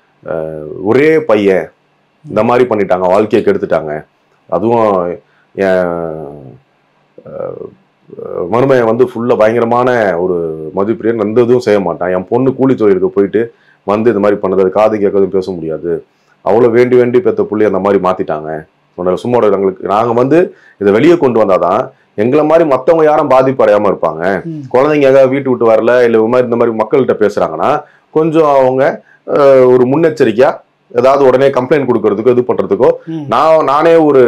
அஹ் ஒரே பையன் இந்த மாதிரி பண்ணிட்டாங்க வாழ்க்கையை கெடுத்துட்டாங்க அதுவும் என் அஹ், மருமையன் வந்து ஃபுல்லாக பயங்கரமான ஒரு மதிப்பிரியன் எந்த இதுவும் செய்ய மாட்டான் என் பொண்ணு கூலி தொழிலுக்கு போயிட்டு வந்து இது மாதிரி பண்ணது அது காது கேட்கறதும் பேச முடியாது அவ்வளோ வேண்டி வேண்டி பெத்த புள்ளி அந்த மாதிரி மாத்திட்டாங்க உன்னோட சும்மா எங்களுக்கு நாங்கள் வந்து இதை வெளியே கொண்டு வந்தாதான் எங்களை மாதிரி மற்றவங்க யாரும் பாதிப்படையாம இருப்பாங்க ம். குழந்தைங்க ஏதாவது வீட்டு விட்டு வரல இல்லை இது மாதிரி இந்த மாதிரி மக்கள்கிட்ட பேசுறாங்கன்னா கொஞ்சம் அவங்க அஹ், ஒரு முன்னெச்சரிக்கையா ஏதாவது உடனே கம்ப்ளைண்ட் கொடுக்கறதுக்கோ இது பண்றதுக்கோ ம். நான் நானே ஒரு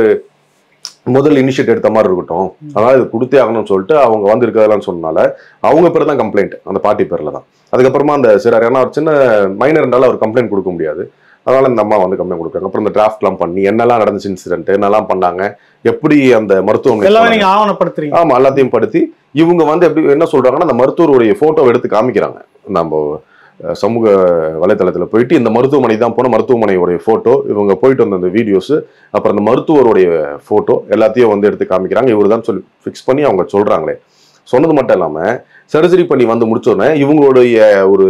முதல் இனிஷியேட் எடுத்த மாதிரி இருக்கட்டும் அதனால இது கொடுத்தே ஆகணும்னு சொல்லிட்டு அவங்க வந்து இருக்கிறதெல்லாம் சொன்னனால அவங்க பேர் தான் கம்ப்ளைண்ட் அந்த பார்ட்டி பேர்ல தான் அதுக்கப்புறமா அந்த சிறார் ஏன்னா ஒரு சின்ன மைனர்னால அவர் கம்ப்ளைண்ட் கொடுக்க முடியாது அதனால இந்த அம்மா வந்து கம்ப்ளைண்ட் கொடுக்குறாங்க அப்புறம் இந்த டிராஃப்ட்லாம் பண்ணி என்னெல்லாம் நடந்துச்சு இன்சிடென்ட் என்னெல்லாம் பண்ணாங்க எப்படி அந்த மருத்துவமனை எல்லாமே போனாங்க. நீங்க ஆவணப்படுத்துறீங்க ஆமா எல்லாத்தையும் படுத்தி இவங்க வந்து எப்படி என்ன சொல்றாங்கன்னா அந்த மருத்துவருடைய போட்டோ எடுத்து காமிக்கிறாங்க நம்ம அஹ், சமூக வலைத்தளத்துல போயிட்டு இந்த மருத்துவமனை தான் போன மருத்துவமனையுடைய போட்டோ இவங்க போயிட்டு வந்த அந்த வீடியோஸ் அப்புறம் அந்த மருத்துவருடைய போட்டோ எல்லாத்தையும் வந்து எடுத்து காமிக்கிறாங்க இவர் தான் சொல்லி ஃபிக்ஸ் பண்ணி அவங்க சொல்றாங்களே சொன்னது மட்டும் இல்லாம சர்ஜரி பண்ணி வந்து முடிச்ச உடனே இவங்களுடைய ஒரு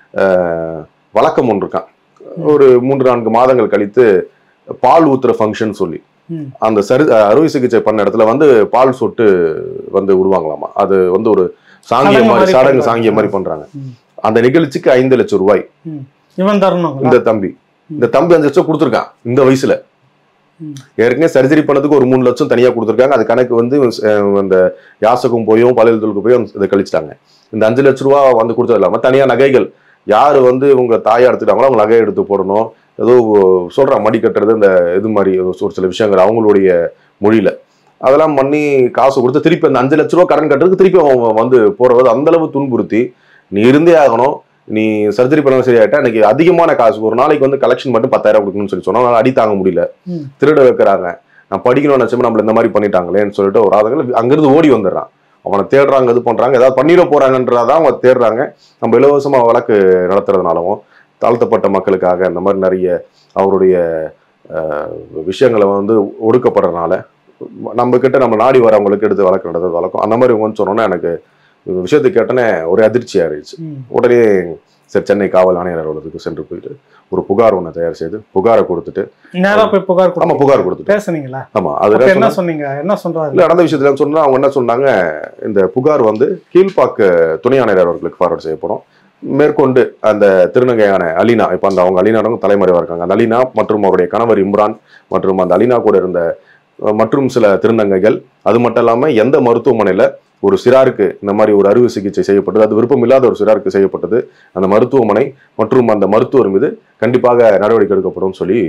அஹ், வழக்கம் ஒன்று இருக்கான் ஒரு மூன்று நான்கு மாதங்கள் கழித்து பால் ஊத்துற ஃபங்க்ஷன் சொல்லி ம். அந்த சரி அறுவை சிகிச்சை பண்ண இடத்துல வந்து பால் சொட்டு வந்து விடுவாங்களாமா அது வந்து ஒரு சாங்கிய சடங்கு மாதிரி மாதிரி சடங்கு பண்றாங்க. சாங்கிய மாதிரி பண்றாங்க ம். அந்த நிகழ்ச்சிக்கு ஐந்து லட்சம் ரூபாய் இவன் தரணும் இந்த தம்பி இந்த தம்பி அஞ்சு லட்சம் கொடுத்துருக்கான் இந்த வயசுல ம். ஏற்கனவே சர்ஜரி பண்ணதுக்கு ஒரு மூணு லட்சம் தனியா கொடுத்துருக்காங்க அது கணக்கு வந்து அஹ், அந்த யாசகம் போயும் பழைய தொழிலுக்கு போயும் இதை கழிச்சிட்டாங்க இந்த அஞ்சு லட்ச ரூபா வந்து கொடுத்தது இல்லாம தனியா நகைகள் யாரு வந்து உங்க தாயா எடுத்துட்டாங்களோ அவங்க நகையை எடுத்து போடணும் ஏதோ சொல்ற மடி கட்டுறது இந்த இது மாதிரி ஒரு சில விஷயங்கள் அவங்களுடைய மொழியில அதெல்லாம் பண்ணி காசு கொடுத்து திருப்பி அந்த அஞ்சு லட்ச ரூபா கடன் கட்டுறதுக்கு திருப்பி அவங்க வந்து போறது அந்த அளவு துன்புறுத்தி நீ இருந்தே ஆகணும் நீ சர்ஜரி பண்ண சரியாயிட்டா எனக்கு அதிகமான காசு ஒரு நாளைக்கு வந்து கலெக்ஷன் மட்டும் பத்தாயிரம் கொடுக்கணும்னு சொல்லி சொன்னா அடி தாங்க முடியல ம். திருட வைக்கிறாங்க நான் படிக்கணும்னு நினைச்சோம் நம்மள இந்த மாதிரி பண்ணிட்டாங்களேன்னு சொல்லிட்டு ஒரு ஆதங்கள் அங்கிருந்து ஓடி வந்துடுறான் அவனை தேடுறாங்க இது பண்றாங்க ஏதாவது பண்ணிட போறாங்கன்றதான் அவங்க தேடுறாங்க நம்ம இலவசமா வழக்கு நடத்துறதுனாலவும் தாழ்த்தப்பட்ட மக்களுக்காக இந்த மாதிரி நிறைய அவருடைய அஹ், விஷயங்களை வந்து ஒடுக்கப்படுறதுனால நம்ம கிட்ட நம்ம நாடி வரவங்களுக்கு எடுத்து வழக்கு நடத்துறது வழக்கம் அந்த மாதிரி வந்து சொன்னோன்னே எனக்கு இந்த விஷயத்தை கேட்டோன்னே ஒரே அதிர்ச்சி ஆயிடுச்சு ம். உடனே சரி சென்னை காவல் ஆணையர் அலுவலகத்துக்கு சென்று போயிட்டு ஒரு புகார் ஒன்று தயார் செய்து புகாரை கொடுத்துட்டு நேரா போய் புகார் ஆமா கொடுத்து புகார் கொடுத்துட்டு பேசுனீங்களா ஆமா அது அப்ப என்ன என்ன சொன்னா- சொன்னீங்க என்ன சொல்றாரு இல்ல நடந்த விஷயத்துல சொன்னா அவங்க என்ன சொன்னாங்க இந்த புகார் வந்து கீழ்ப்பாக்க துணை ஆணையர் அவர்களுக்கு ஃபார்வர்ட் செய்யப்படும் மேற்கொண்டு அந்த திருநங்கையான அலினா இப்ப அந்த அவங்க அலினாவும் தலைமறைவா இருக்காங்க அந்த அலினா மற்றும் அவருடைய கணவர் இம்ரான் மற்றும் அந்த அலினா கூட இருந்த அஹ், மற்றும் சில திருநங்கைகள் அது மட்டும் இல்லாமல் எந்த மருத்துவமனையில் ஒரு சிறாருக்கு இந்த மாதிரி ஒரு அறுவை சிகிச்சை செய்யப்பட்டது அது விருப்பம் இல்லாத ஒரு சிறாருக்கு செய்யப்பட்டது அந்த மருத்துவமனை மற்றும் அந்த மருத்துவர் மீது கண்டிப்பாக நடவடிக்கை எடுக்கப்படும் சொல்லி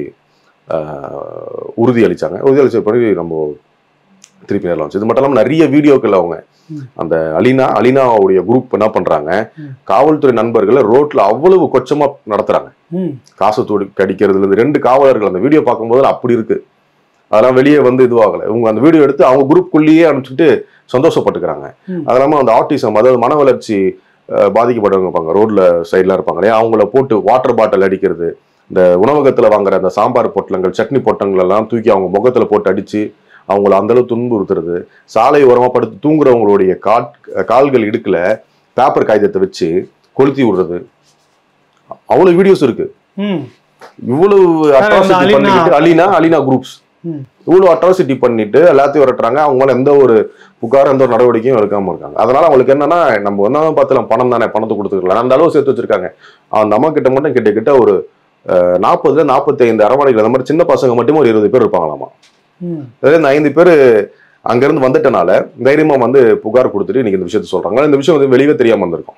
ஆஹ், உறுதியளிச்சாங்க உறுதியளிச்ச பிறகு நம்ம திருப்பி நேரில் வந்துச்சு இது மட்டும் இல்லாமல் நிறைய வீடியோக்கள் அவங்க அந்த அலினா அலினாவுடைய குரூப் என்ன பண்றாங்க காவல்துறை நண்பர்களை ரோட்ல அவ்வளவு கொச்சமா நடத்துறாங்க ம் காசு தூடி கடிக்கிறதுல இருந்து ரெண்டு காவலர்கள் அந்த வீடியோ பார்க்கும்போது அப்படி இருக்கு அதெல்லாம் வெளியே வந்து இதுவாகல இவங்க அந்த வீடியோ எடுத்து அவங்க குரூப்புக்குள்ளேயே அனுப்பிச்சுட்டு சந்தோஷப்பட்டுக்கிறாங்க ம். அது இல்லாமல் அந்த ஆட்டிசம் அதாவது மன வளர்ச்சி அஹ், பாதிக்கப்பட்டவங்க இருப்பாங்க ரோட்ல சைட்ல இருப்பாங்க இல்லையா அவங்கள போட்டு வாட்டர் பாட்டில் அடிக்கிறது இந்த உணவகத்துல வாங்குற அந்த சாம்பார் பொட்டலங்கள் சட்னி பொட்டலங்கள் எல்லாம் தூக்கி அவங்க முகத்துல போட்டு அடிச்சு அவங்கள அந்த அளவு துன்புறுத்துறது சாலை ஓரமா படுத்து தூங்குறவங்களுடைய காட் கால்கள் இடுக்குல பேப்பர் காகிதத்தை வச்சு கொளுத்தி விடுறது அவ்வளவு வீடியோஸ் இருக்கு ம் இவ்வளவு இந்த அட்ராசிட்டி அலினா- பண்ணிட்டு அலினா அலினா குரூப்ஸ் ம். இவ்வளவு அட்ராசிட்டி பண்ணிட்டு எல்லாத்தையும் விரட்டுறாங்க அவங்க மேல எந்த ஒரு புகார் எந்த ஒரு நடவடிக்கையும் எடுக்காம இருக்காங்க அதனால அவங்களுக்கு என்னன்னா நம்ம ஒன்னாவது பார்த்துலாம் பணம் தானே பணத்தை கொடுத்துக்கலாம் அந்த அளவு சேர்த்து வச்சிருக்காங்க அந்த அம்மா கிட்ட மட்டும் கிட்ட கிட்ட ஒரு அஹ், நாற்பதுல நாற்பத்தி ஐந்து அரவணைகள் அந்த மாதிரி சின்ன பசங்க மட்டுமே ஒரு இருபது பேர் இருப்பாங்களாமா ம் அதாவது இந்த ஐந்து பேர் அங்கிருந்து வந்துட்டனால தைரியமா வந்து புகார் கொடுத்துட்டு இன்னைக்கு இந்த விஷயத்த சொல்றாங்க இந்த விஷயம் வந்து வெளியே தெரியாம இருந்திருக்கும்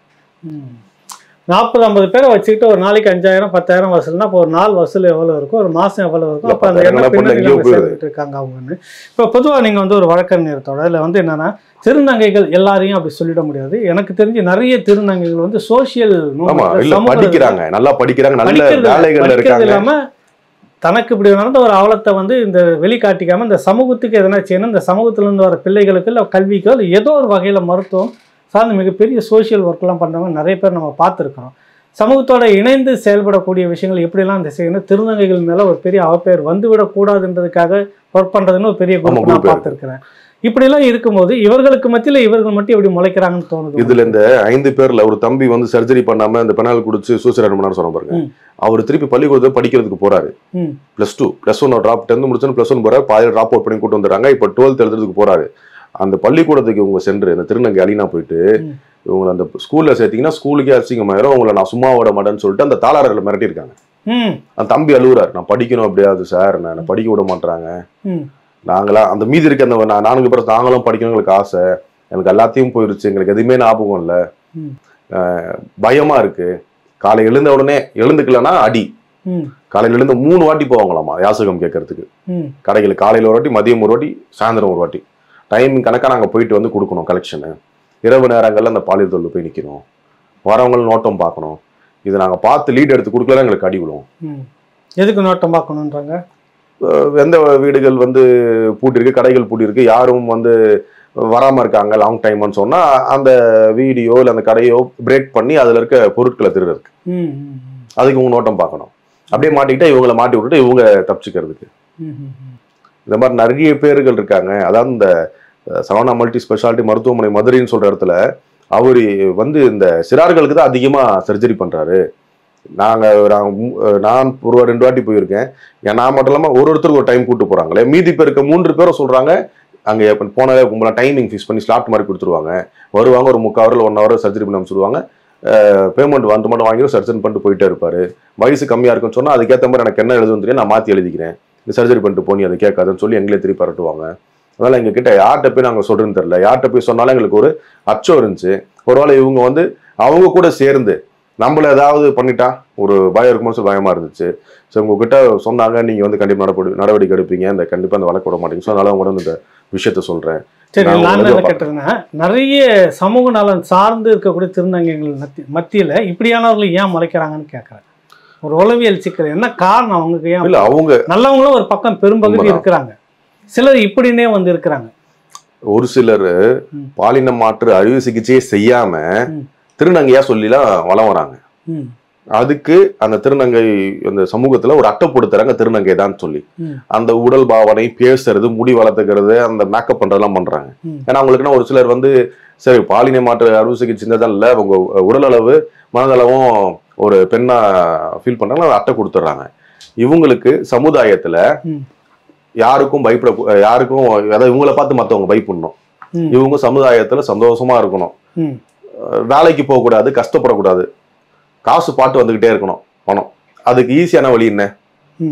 நாற்பது ஐம்பது பேரை வச்சுக்கிட்டு ஒரு நாளைக்கு அஞ்சாயிரம் பத்தாயிரம் வசூல்னா அப்போ ஒரு நாள் வசூல் எவ்வளவு இருக்கும் ஒரு மாசம் எவ்வளவு இருக்கும் இல்ல, அப்போ அந்த பத்தாயிரம் என்ன எல்லாம் போட்டு பின்னணியில எங்கேயோ அவங்க போயிடுது. சேர்ந்துட்டு இருக்காங்க அவங்கன்னு இப்போ பொதுவா நீங்க வந்து ஒரு வழக்கறிஞரத்தோட இதுல வந்து என்னன்னா திருநங்கைகள் எல்லாரையும் அப்படி சொல்லிட முடியாது எனக்கு தெரிஞ்சு நிறைய திருநங்கைகள் வந்து சோசியல் ஆமா இல்ல படிக்கிறாங்க நல்லா படிக்கிறாங்க நல்ல வேலைகள்ல இருக்காங்க இல்லாம தனக்கு இப்படி நடந்த ஒரு அவலத்தை வந்து இந்த வெளிக்காட்டிக்காம இந்த சமூகத்துக்கு எதனா செய்யணும் இந்த சமூகத்துல இருந்து வர பிள்ளைகளுக்கு இல்லை கல்விக்கோ இல்லை ஏதோ ஒரு வகையில மருத்துவம் சார்ந்த மிகப்பெரிய சோஷியல் ஒர்க்லாம் பண்றவங்க நிறைய பேர் நம்ம பார்த்துருக்கிறோம் சமூகத்தோட இணைந்து செயல்படக்கூடிய விஷயங்கள் எப்படிலாம் இந்த செய்யணும் திருநங்கைகள் மேல ஒரு பெரிய அவப்பெயர் வந்துவிடக்கூடாதுன்றதுக்காக ஒர்க் பண்றதுன்னு ஒரு பெரிய ஆமா, குரூப் group நான் இருக்கு. பார்த்துருக்கிறேன் இப்படிலாம் இருக்கும்போது இவர்களுக்கு மத்தியில இவர்கள் மட்டும் எப்படி முளைக்கிறாங்கன்னு தோணுது இதுல இந்த ஐந்து பேர்ல ஒரு தம்பி வந்து சர்ஜரி பண்ணாம இந்த பெனால் குடிச்சு சூசைட் பண்ணாரு சொன்ன பாருங்க ம். அவர் திருப்பி பள்ளிக்கூடத்துல படிக்கிறதுக்கு போறாரு ம் plus two plus one drop tenth முடிச்சு பிளஸ் ஒன் போறாரு பாதி ட்ராப் அவுட் பண்ணி கூட்டு வந்துடுறாங்க இப்ப டுவெல்த் எழுதுறதுக்கு போறாரு அந்த பள்ளிக்கூடத்துக்கு இவங்க சென்று இந்த திருநங்கை அலினா போயிட்டு ம். இவங்களை அந்த ஸ்கூல்ல சேர்த்தீங்கன்னா ஸ்கூலுக்கே அசிங்கமாயிரும் உங்களை நான் சும்மா விட மாட்டேன்னு சொல்லிட்டு அந்த தாளாளர்களை மிரட்டியிருக்காங்க ம் அந்த தம்பி அழுகுறாரு நான் படிக்கணும் அப்படியாது சார் நான் என்னை படிக்க விட மாட்டாங்க ம் நாங்களா அந்த மீதி இருக்க அந்த நா- நான்கு பேர் நாங்களும் படிக்கணும் எங்களுக்கு ஆசை எனக்கு எல்லாத்தையும் போயிருச்சு எங்களுக்கு எதுவுமே ஞாபகம் இல்லை ம். அஹ் பயமா இருக்கு காலை எழுந்த உடனே எழுந்துக்கலன்னா அடி ம் காலையில எழுந்து மூணு வாட்டி போவாங்களாமா யாசகம் கேட்கறதுக்கு ம் கடைகளுக்கு காலையில ஒரு வாட்டி மதியம் ஒரு வாட்டி சாயந்தரம் ஒரு வாட்டி டைம் கணக்கா நாங்க போயிட்டு வந்து கொடுக்கணும் கலெக்ஷனு இரவு நேரங்கள்ல அந்த பாலியல் தொழில் போய் நிக்கணும் வரவங்க நோட்டம் பார்க்கணும் இதை நாங்க பார்த்து லீட் எடுத்து கொடுக்கல எங்களுக்கு அடி விழும் ம் எதுக்கு நோட்டம் பார்க்கணுன்றாங்க அஹ் எந்த வீடுகள் வந்து பூட்டிருக்கு கடைகள் பூட்டிருக்கு யாரும் வந்து வராம இருக்காங்க லாங் டைம்னு சொன்னா அந்த வீடியோ இல்லை அந்த கடையோ பிரேக் பண்ணி அதுல இருக்க பொருட்களை திருடுறதுக்கு ம் ம் அதுக்கு இவங்க நோட்டம் பார்க்கணும் அப்படியே மாட்டிக்கிட்டா இவங்களை மாட்டி விட்டுட்டு இவங்க தப்பிச்சுக்கிறதுக்கு ம் ம் ம் இந்த மாதிரி நிறைய பேர்கள் இருக்காங்க அதாவது இந்த அஹ், சரவணா மல்டி ஸ்பெஷாலிட்டி மருத்துவமனை மதுரைன்னு சொல்ற இடத்துல அவர் வந்து இந்த சிறார்களுக்கு தான் அதிகமா சர்ஜரி பண்றாரு நாங்க நான் மூ- அஹ், நான் ஒரு ரெண்டு வாட்டி போயிருக்கேன் ஏன் நான் மட்டும் இல்லாம ஒரு ஒருத்தருக்கு ஒரு டைம் கூட்டு போறாங்களே மீதி பேருக்கு மூன்று பேரும் சொல்றாங்க அங்க எப்ப போனாலே கும்பலா டைமிங் ஃபிக்ஸ் பண்ணி ஸ்லாட் மாதிரி கொடுத்துருவாங்க வருவாங்க ஒரு முக்கால் ஹவரில் ஒன் ஹவர் சர்ஜரி பண்ணி சொல்லுவாங்க பேமெண்ட் வந்து மட்டும் வாங்கி சர்ஜரி பண்ணிட்டு போயிட்டே இருப்பாரு வயசு கம்மியா இருக்குன்னு சொன்னா அதுக்கேற்ற மாதிரி எனக்கு என்ன எழுதுன்னு தெரியும் நான் மாத்தி எழுதிக்கிறேன் இந்த சர்ஜரி பண்ணிட்டு போனி அதை கேட்காதுன்னு சொல்லி எங்களே திருப்பி பரட்டுவாங்க அதனால எங்க கிட்ட யார்கிட்ட போய் நாங்க சொல்றேன்னு தெரியல யார்கிட்ட போய் சொன்னாலும் எங்களுக்கு ஒரு அச்சம் இருந்துச்சு ஒருவேளை இவங்க வந்து அவங்க கூட சேர்ந்து நம்மள ஏதாவது பண்ணிட்டா ஒரு பயம் இருக்குமோ சொல்லி பயமா இருந்துச்சு ஸோ உங்ககிட்ட சொன்னாங்க நீங்க வந்து கண்டிப்பா நடவடி நடவடிக்கை எடுப்பீங்க இந்த கண்டிப்பா அந்த வழக்கு விட மாட்டீங்க ஸோ அதனால அவங்க வந்து இந்த விஷயத்த சொல்றேன் சரி நான் நான் உங்களை என்ன பார்க்கறேன். கேட்டதுன்னா நிறைய சமூக நலன் சார்ந்து இருக்கக்கூடிய திருநங்கைகள் மத்தி- மத்தியில இப்படியானவர்கள் ஏன் முளைக்கிறாங்கன்னு கேட்கறேன் ஒரு உளவியல் சிக்கல் என்ன காரணம் அவங்களுக்கு ஏன் இல்ல அவங்க நல்லவங்களும் ஒரு பக்கம் பெரும்பகுதி உண்மைதான். இருக்கிறாங்க சிலர் இப்படினே வந்து இருக்கிறாங்க ஒரு சிலர் ம். பாலின மாற்று அறுவை சிகிச்சையே செய்யாம ம். திருநங்கையா சொல்லிலாம் வளம் வராங்க ம் அதுக்கு அந்த திருநங்கை அந்த சமூகத்துல ஒரு அட்டை போடுத்துறாங்க திருநங்கை தான் சொல்லி ம். அந்த உடல் பாவனை பேசுறது முடி வளர்த்துக்கிறது அந்த மேக்கப் பண்றதெல்லாம் பண்றாங்க ம். ஏன்னா அவங்களுக்குன்னா ஒரு சிலர் வந்து சரி பாலின மாற்று அறுவை சிகிச்சை செஞ்சதான் இல்ல அவங்க உடல் அளவு மனதளவும் ஒரு பெண்ணா ஃபீல் பண்றாங்க அதை அட்டை கொடுத்துட்றாங்க இவங்களுக்கு சமுதாயத்துல ம். யாருக்கும் பயப்பட யாருக்கும் அதாவது இவங்கள பார்த்து மத்தவங்க பயப்படணும் ம். இவங்க சமுதாயத்துல சந்தோஷமா இருக்கணும் ம் அஹ் வேலைக்கு போகக்கூடாது கஷ்டப்படக்கூடாது காசு பாட்டு வந்துகிட்டே இருக்கணும் பணம் அதுக்கு ஈஸியான வழி என்ன ம்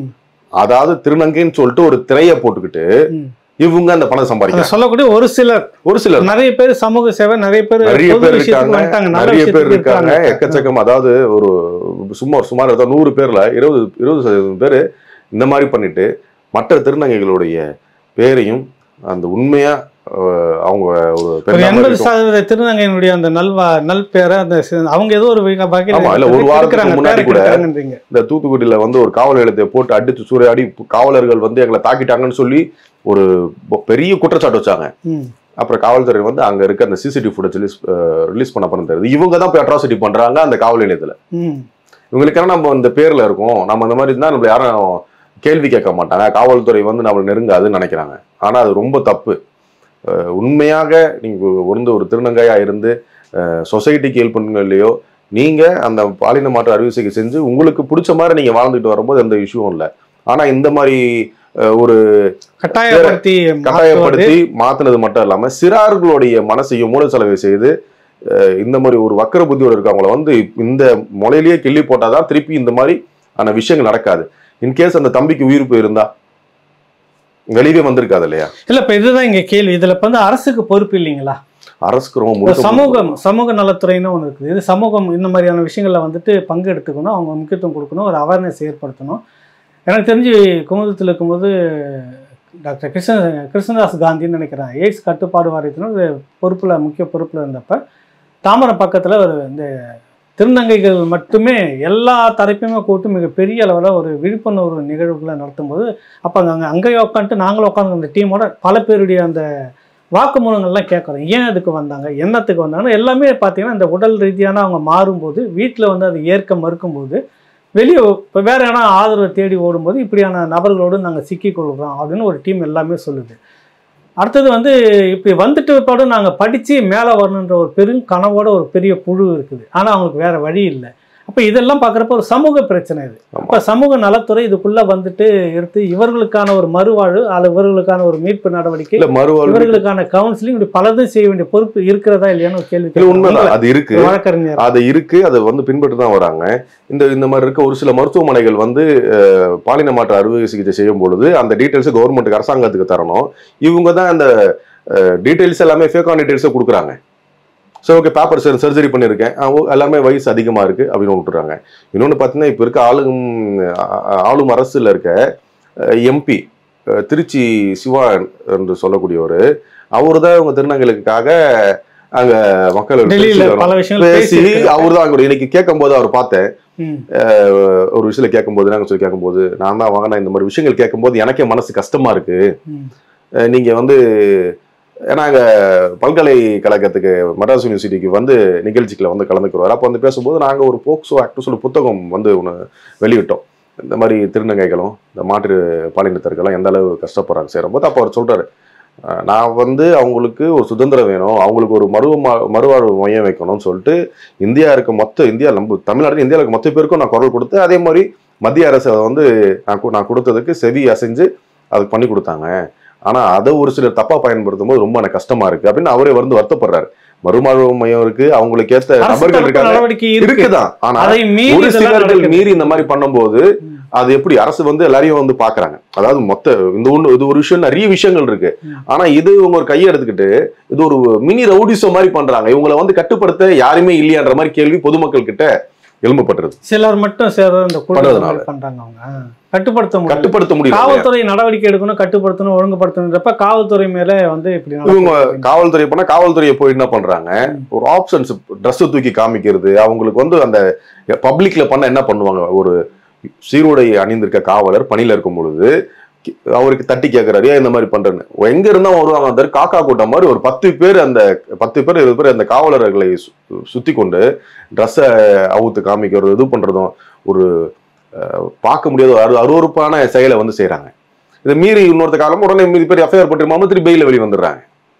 அதாவது திருநங்கைன்னு சொல்லிட்டு ஒரு திரையை போட்டுக்கிட்டு ம். இவங்க அந்த பணம் அதை சம்பாதிக்கிறாங்க சொல்லக்கூடிய ஒரு சிலர் ஒரு சிலர் நிறைய பேர் சமூக சேவை நிறைய பேர் நிறைய பொது பேர் விஷயத்துக்கு இருக்காங்க வந்துட்டாங்க நல்ல நிறைய பேர் விஷயத்துக்கு இருக்காங்க இருக்காங்க எக்கச்சக்கம் அதாவது ஒரு சுமார் சுமார் ஏதாவது நூறு பேர்ல இருபது இருபது சதவீதம் பேர் இந்த மாதிரி பண்ணிட்டு மற்ற திருநங்கைகளுடைய பேரையும் அந்த உண்மையா அஹ், அவங்க ஒரு ஒரு பெண்ணா எண்பது இருக்கும். சதவீத திருநங்கையினுடைய அந்த நல்வா நல் பேரை அந்த சி- அவங்க ஏதோ ஒரு வகை- வகையில ஆமா, இல்ல, ஒரு வாரத்துக்கு இருக்கிறாங்க, முன்னாடி பேரை கூட கெடுக்கிறாங்கன்றீங்க. இந்த தூத்துக்குடியில வந்து ஒரு காவல் நிலையத்தை போட்டு அடித்து சூறையாடி காவலர்கள் வந்து எங்களை தாக்கிட்டாங்கன்னு சொல்லி ஒரு பொ- பெரிய குற்றச்சாட்டு வச்சாங்க ம். அப்புறம் காவல்துறை வந்து அங்க இருக்க அந்த சிசிடிவி ஃபுட்டேஜ் ரிலீஸ் ரிலீஸ் பண்ண பண்ண தெரியுது இவங்க தான் போய் அட்ராசிட்டி பண்றாங்க அந்த காவல் நிலையத்துல ம். இவங்களுக்கான நம்ம இந்த பேர்ல இருக்கோம் நம்ம இந்த மாதிரி இருந்தா நம்மள யாரும் கேள்வி கேட்க மாட்டாங்க காவல்துறை வந்து நம்மளை நெருங்காதுன்னு நினைக்கிறாங்க ஆனா அது ரொம்ப தப்பு அஹ் உண்மையாக நீங்க வந்து ஒரு திருநங்கையா இருந்து சொசைட்டிக்கு ஹெல்ப் பண்ணுங்களையோ நீங்க அந்த பாலின மாற்று அறுவை சிகிச்சை செஞ்சு உங்களுக்கு பிடிச்ச மாதிரி நீங்க வாழ்ந்துட்டு வரும்போது எந்த இஷ்யூவும் இல்லை ஆனா இந்த மாதிரி அஹ், ஒரு கட்டாயப்படுத்தி மாற்றுவது கட்டாயப்படுத்தி மாத்துனது மட்டும் இல்லாம சிறார்களுடைய மனசையும் மூளை செலவை செய்து அஹ், இந்த மாதிரி ஒரு வக்கர புத்தியோட இருக்கவங்கள வந்து இந்த முளையிலேயே கிள்ளி போட்டாதான் திருப்பி இந்த மாதிரி ஆன விஷயங்கள் நடக்காது இன்கேஸ் அந்த தம்பிக்கு உயிர் போயிருந்தா வெளியவே வந்திருக்காது இல்லையா இல்ல இப்ப இதுதான் இங்க கேள்வி இதுல இப்ப வந்து அரசுக்கு பொறுப்பு இல்லைங்களா அரசுக்கு ரொம்ப இப்ப முழுக்க சமூகம் சமூக நலத்துறைன்னு ஒன்று இருக்குது இது சமூகம் இந்த மாதிரியான விஷயங்கள்ல வந்துட்டு பங்கு எடுத்துக்கணும் அவங்க முக்கியத்துவம் கொடுக்கணும் ஒரு அவேர்னஸ் ஏற்படுத்தணும் எனக்கு தெரிஞ்சு குமுதத்தில் இருக்கும்போது டாக்டர் கிருஷ்ண கிருஷ்ணதாஸ் காந்தின்னு நினைக்கிறேன் எய்ட்ஸ் கட்டுப்பாடு வாரியத்தினர் ஒரு பொறுப்புல முக்கிய பொறுப்புல இருந்தப்ப தாமரம் பக்கத்துல ஒரு இந்த திருநங்கைகள் மட்டுமே எல்லா தரப்பையுமே கூட்டு மிகப்பெரிய அளவில் ஒரு விழிப்புணர்வு நிகழ்வுகளை நடத்தும்போது அப்போ அங்கே அங்கேயே உட்காந்துட்டு நாங்களும் உட்காந்து அந்த டீமோட பல பேருடைய அந்த வாக்குமூலங்கள்லாம் கேட்குறோம் ஏன் அதுக்கு வந்தாங்க என்னத்துக்கு வந்தாங்க எல்லாமே பார்த்தீங்கன்னா இந்த உடல் ரீதியான அவங்க மாறும்போது வீட்டில் வந்து அதை ஏற்க மறுக்கும்போது வெளியே இப்போ வேற ஏன்னா ஆதரவை தேடி ஓடும்போது இப்படியான நபர்களோடு நாங்கள் சிக்கிக்கொள்கிறோம் அப்படின்னு ஒரு டீம் எல்லாமே சொல்லுது அடுத்தது வந்து இப்படி வந்துட்டு பாடு நாங்கள் படித்து மேலே வரணுன்ற ஒரு பெரும் கனவோட ஒரு பெரிய குழு இருக்குது ஆனால் அவங்களுக்கு வேற வழி இல்லை அப்போ இதெல்லாம் பார்க்குறப்ப ஒரு சமூக பிரச்சனை இது ஆமா. அப்போ சமூக நலத்துறை இதுக்குள்ளே வந்துட்டு எடுத்து இவர்களுக்கான ஒரு மறுவாழ்வு அல்லது இவர்களுக்கான ஒரு மீட்பு நடவடிக்கை இல்ல மறுவாழ்வு இவர்களுக்கான கவுன்சிலிங் இப்படி பலதும் செய்ய வேண்டிய பொறுப்பு இருக்கிறதா இல்லையான்னு ஒரு கேள்வி இல்ல உண்மைதான் அது இருக்கு ஒரு வழக்கறிஞர் அது இருக்கு அதை வந்து பின்பற்றி தான் வராங்க இந்த இந்த மாதிரி இருக்க ஒரு சில மருத்துவமனைகள் வந்து அஹ், பாலின மாற்று அறுவை சிகிச்சை செய்யும் பொழுது அந்த டீட்டெயில்ஸ் கவர்மெண்ட்டுக்கு அரசாங்கத்துக்கு தரணும் இவங்க தான் அந்த டீட்டெயில்ஸ் எல்லாமே ஃபேக்கான டீட்டெயில்ஸை கொடுக்குறாங்க சரி ஓகே பேப்பர் சர்ஜரி பண்ணியிருக்கேன் அஹ், ஓ, எல்லாமே வயசு அதிகமாக இருக்கு அப்படின்னு விட்டுறாங்க இன்னொன்று பார்த்தீங்கன்னா இப்போ இருக்க ஆளும் அஹ், ஆளும் அரசில் இருக்க எம்பி திருச்சி சிவா என்று சொல்லக்கூடியவர் அவர் தான் இவங்க திருநங்கைகளுக்காக அங்க மக்கள் டெல்லியில பல விஷயங்கள் பேசி பேசி அவர் தான் அங்க இன்னைக்கு கேட்கும்போது அவர் பார்த்தேன் ம். அஹ் ஒரு விஷயத்துல கேட்கும்போது நாங்க சொல்லி கேட்கும்போது நான் தான் வாங்கின இந்த மாதிரி விஷயங்கள் கேட்கும்போது எனக்கே மனசு கஷ்டமா இருக்கு ம். அஹ் நீங்க வந்து ஏன்னா அங்க பல்கலைக்கழகத்துக்கு மட்ராஸ் யூனிவர்சிட்டிக்கு வந்து நிகழ்ச்சிகளை வந்து கலந்துக்குவார் அப்போ வந்து பேசும்போது நாங்க ஒரு போக்சோ ஆக்ட் சொல்லி புத்தகம் வந்து ஒன்று வெளியிட்டோம் இந்த மாதிரி திருநங்கைகளும் இந்த மாற்று பாலினத்தர்களும் எந்த அளவு கஷ்டப்படுறாங்க சேரும்போது அப்போ அவர் சொல்றாரு அஹ் நான் வந்து அவங்களுக்கு ஒரு சுதந்திரம் வேணும் அவங்களுக்கு ஒரு மறு மறுவாழ்வு மையம் வைக்கணும்னு சொல்லிட்டு இந்தியா இருக்க மொத்த இந்தியா நம்ம தமிழ்நாடு இந்தியாவில் இருக்க மொத்த பேருக்கும் நான் குரல் கொடுத்து அதே மாதிரி மத்திய அரசு அதை வந்து நான் கு- நான் கொடுத்ததுக்கு செவி அசைஞ்சு அதுக்கு பண்ணி கொடுத்தாங்க ஆனா அதை ஒரு சிலர் தப்பா பயன்படுத்தும் போது ரொம்ப எனக்கு கஷ்டமா இருக்கு அப்படின்னு அவரே வந்து வருத்தப்படுறாரு மறுவாழ்வு மையம் இருக்கு அவங்களுக்கு ஏத்த அரசு நபர்கள் தரப்பு இருக்காங்க நடவடிக்கை இருக்கு இருக்குதான் ஆனா அதை மீறி ஒரு இதெல்லாம் சிலர்கள் நடக்குது. மீறி இந்த மாதிரி பண்ணும்போது ம். அது எப்படி அரசு வந்து எல்லாரையும் வந்து பாக்குறாங்க அதாவது மொத்த இந்த ஒண்ணு இது ஒரு விஷயம் நிறைய விஷயங்கள் இருக்கு ம். ஆனா இது இவங்க ஒரு கையை எடுத்துக்கிட்டு இது ஒரு மினி ரவுடிசம் மாதிரி பண்றாங்க இவங்களை வந்து கட்டுப்படுத்த யாருமே இல்லையான்ற மாதிரி கேள்வி பொதுமக்கள் கிட்ட எழும்பப்பட்டுருது சிலர் மட்டும் சேர்ற இந்த குழு பண்றதுனால. பண்றாங்க அவங்க ஆ. கட்டுப்படுத்த முடியல கட்டுப்படுத்த முடியல காவல்துறை நடவடிக்கை எடுக்கணும் கட்டுப்படுத்தணும் ஒழுங்குபடுத்தணுன்றப்ப காவல்துறை மேல வந்து இப்படி இவங்க நடக்குது. காவல்துறை போனா காவல்துறையை போய் என்ன பண்றாங்க ஒரு ஆப்ஷன்ஸ் ட்ரெஸ் தூக்கி காமிக்கிறது அவங்களுக்கு வந்து அந்த பப்ளிக்ல பண்ண என்ன பண்ணுவாங்க ஒரு சீருடை அணிந்திருக்க காவலர் பணியில இருக்கும் பொழுது கி- அவருக்கு தட்டி கேட்கறாரு ஏன் இந்த மாதிரி பண்றேன்னு எங்க இருந்தா வருவாங்க அந்த காக்கா கூட்டம் மாதிரி ஒரு பத்து பேர் அந்த பத்து பேர் இருபது பேர் அந்த காவலர்களை சு- சுத்தி கொண்டு ட்ரெஸ்ஸை அவுத்து காமிக்கிறது இது பண்றதும் ஒரு அஹ், பார்க்க முடியாத ஒரு அரு அருவறுப்பான செயலை வந்து செய்றாங்க இதை மீறி இன்னொருத்த காலம் உடனே மீதி பேர் எஃப்ஐஆர் போட்டுருமாம திருப்பி பெயில வெளியே வந்துடுறாங்க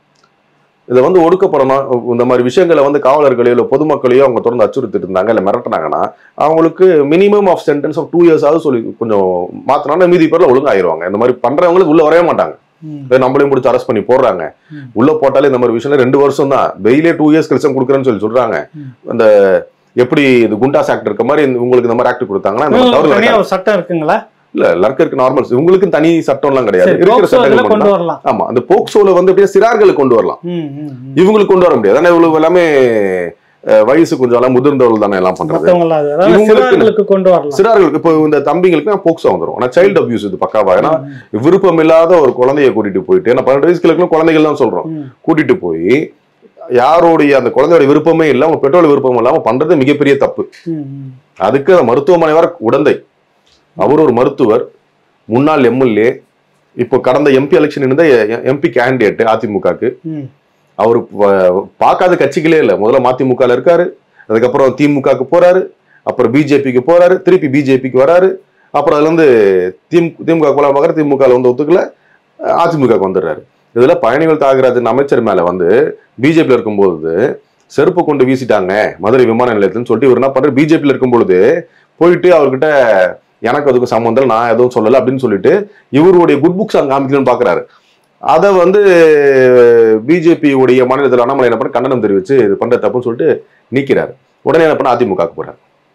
இதை வந்து ஒடுக்கப்படணும் இந்த மாதிரி விஷயங்களை வந்து காவலர்களையோ இல்லை பொதுமக்களையோ அவங்க தொடர்ந்து அச்சுறுத்திட்டு இருந்தாங்க இல்லை மிரட்டினாங்கன்னா அவங்களுக்கு minimum of sentence of two years ஆகுது சொல்லி கொஞ்சம் மாத்தினா மீதி பேர்ல ஒழுங்காயிருவாங்க இந்த மாதிரி பண்றவங்களுக்கு உள்ள வரவே மாட்டாங்க ம். இதை நம்மளையும் பிடிச்சி அரெஸ்ட் பண்ணி போடுறாங்க ம். உள்ள போட்டாலே இந்த மாதிரி விஷயம் ரெண்டு வருஷம் தான் பெயிலே டூ இயர்ஸ் கழிச்சு கொடுக்குறேன்னு சொல்லி சொல்றாங்க ம். அந்த எப்படி இது குண்டாஸ் ஆக்ட் இருக்க மாதிரி இந்த- உங்களுக்கு இந்த மாதிரி ஆக்ட் கொடுத்தாங்கன்னா இந்த மாதிரி இவங்களுக்கு தவறு தனியா நடக்காது. ஒரு சட்டம் இருக்குங்களா இல்ல லர்க்கருக்கு நார்மல் இவங்களுக்கும் தனி சட்டம்லாம் கிடையாது சரி இருக்கிற போக்சோ சட்டங்கள் இதுல கொண்டு மட்டும்தான். வரலாம் ஆமா அந்த போக்சோல வந்து அப்படியே சிறார்களுக்கு கொண்டு வரலாம் ம், ம், ம். இவங்களுக்கு கொண்டு வர முடியாது ஆனா இவ்வளவு எல்லாமே அஹ், வயசு கொஞ்சம் எல்லாம் முதிர்ந்தவர்கள் தானே எல்லாம் பண்றது மத்தவங்கள அது அதாவது இவங்களுக்கு- சிறார்களுக்கு கொண்டு வரலாம் சிறார்களுக்கு இப்போ இந்த தம்பிங்களுக்கு போக்சோ வந்துரும் ஆனா சைல்டு அபியூஸ் இது பக்காவா ஏன்னா விருப்பம் இல்லாத ஒரு குழந்தைய கூட்டிட்டு போயிட்டு ஏன்னா பன்னெண்டு வயசுக்கு குழந்தைகள் தான் சொல்றோம் ம். கூட்டிட்டு போய் யாருடைய அந்த குழந்தையோட விருப்பமே இல்லை அவங்க பெற்றோர் விருப்பம் இல்லாம பண்றது மிகப்பெரிய தப்பு ம், ம். அதுக்கு அந்த மருத்துவமனை வர உடந்தை அவர் ஒரு மருத்துவர் முன்னாள் எம்எல்ஏ இப்போ கடந்த எம்பி எலெக்ஷன் இருந்த எம்பி கேண்டிடேட் அதிமுகக்கு ம். அவர் ப- பார்க்காத கட்சிகளே இல்லை முதல்ல மதிமுகல இருக்காரு அதுக்கப்புறம் திமுகக்கு போறாரு அப்புறம் பிஜேபிக்கு போறாரு திருப்பி பிஜேபிக்கு வராரு அப்புறம் அதுல இருந்து திமு திமுக போலாம் பார்க்குற திமுக வந்து ஒத்துக்கல அஹ் அதிமுகக்கு வந்துடுறாரு இதுல பயணிகள் தியாகராஜன் அமைச்சர் மேல வந்து பிஜேபியில் இருக்கும்போது செருப்பு கொண்டு வீசிட்டாங்க மதுரை விமான நிலையத்துன்னு சொல்லிட்டு இவர் என்ன பண்றாரு பிஜேபியில் இருக்கும் பொழுது போயிட்டு அவர்கிட்ட எனக்கு அதுக்கும் சம்மந்தம் இல்லை, நான் எதுவும் சொல்லலை அப்படின்னு சொல்லிட்டு இவருடைய குட் புக்ஸ் அங்கே காமிக்கணும்னு பார்க்கறாரு அதை வந்து பிஜேபி உடைய மாநிலத்தில் அண்ணாமலை என்ன பண்ண கண்டனம் தெரிவிச்சு இது பண்ற தப்புன்னு சொல்லிட்டு நீக்கிறாரு உடனே என்ன பண்ண அதிமுக போறாரு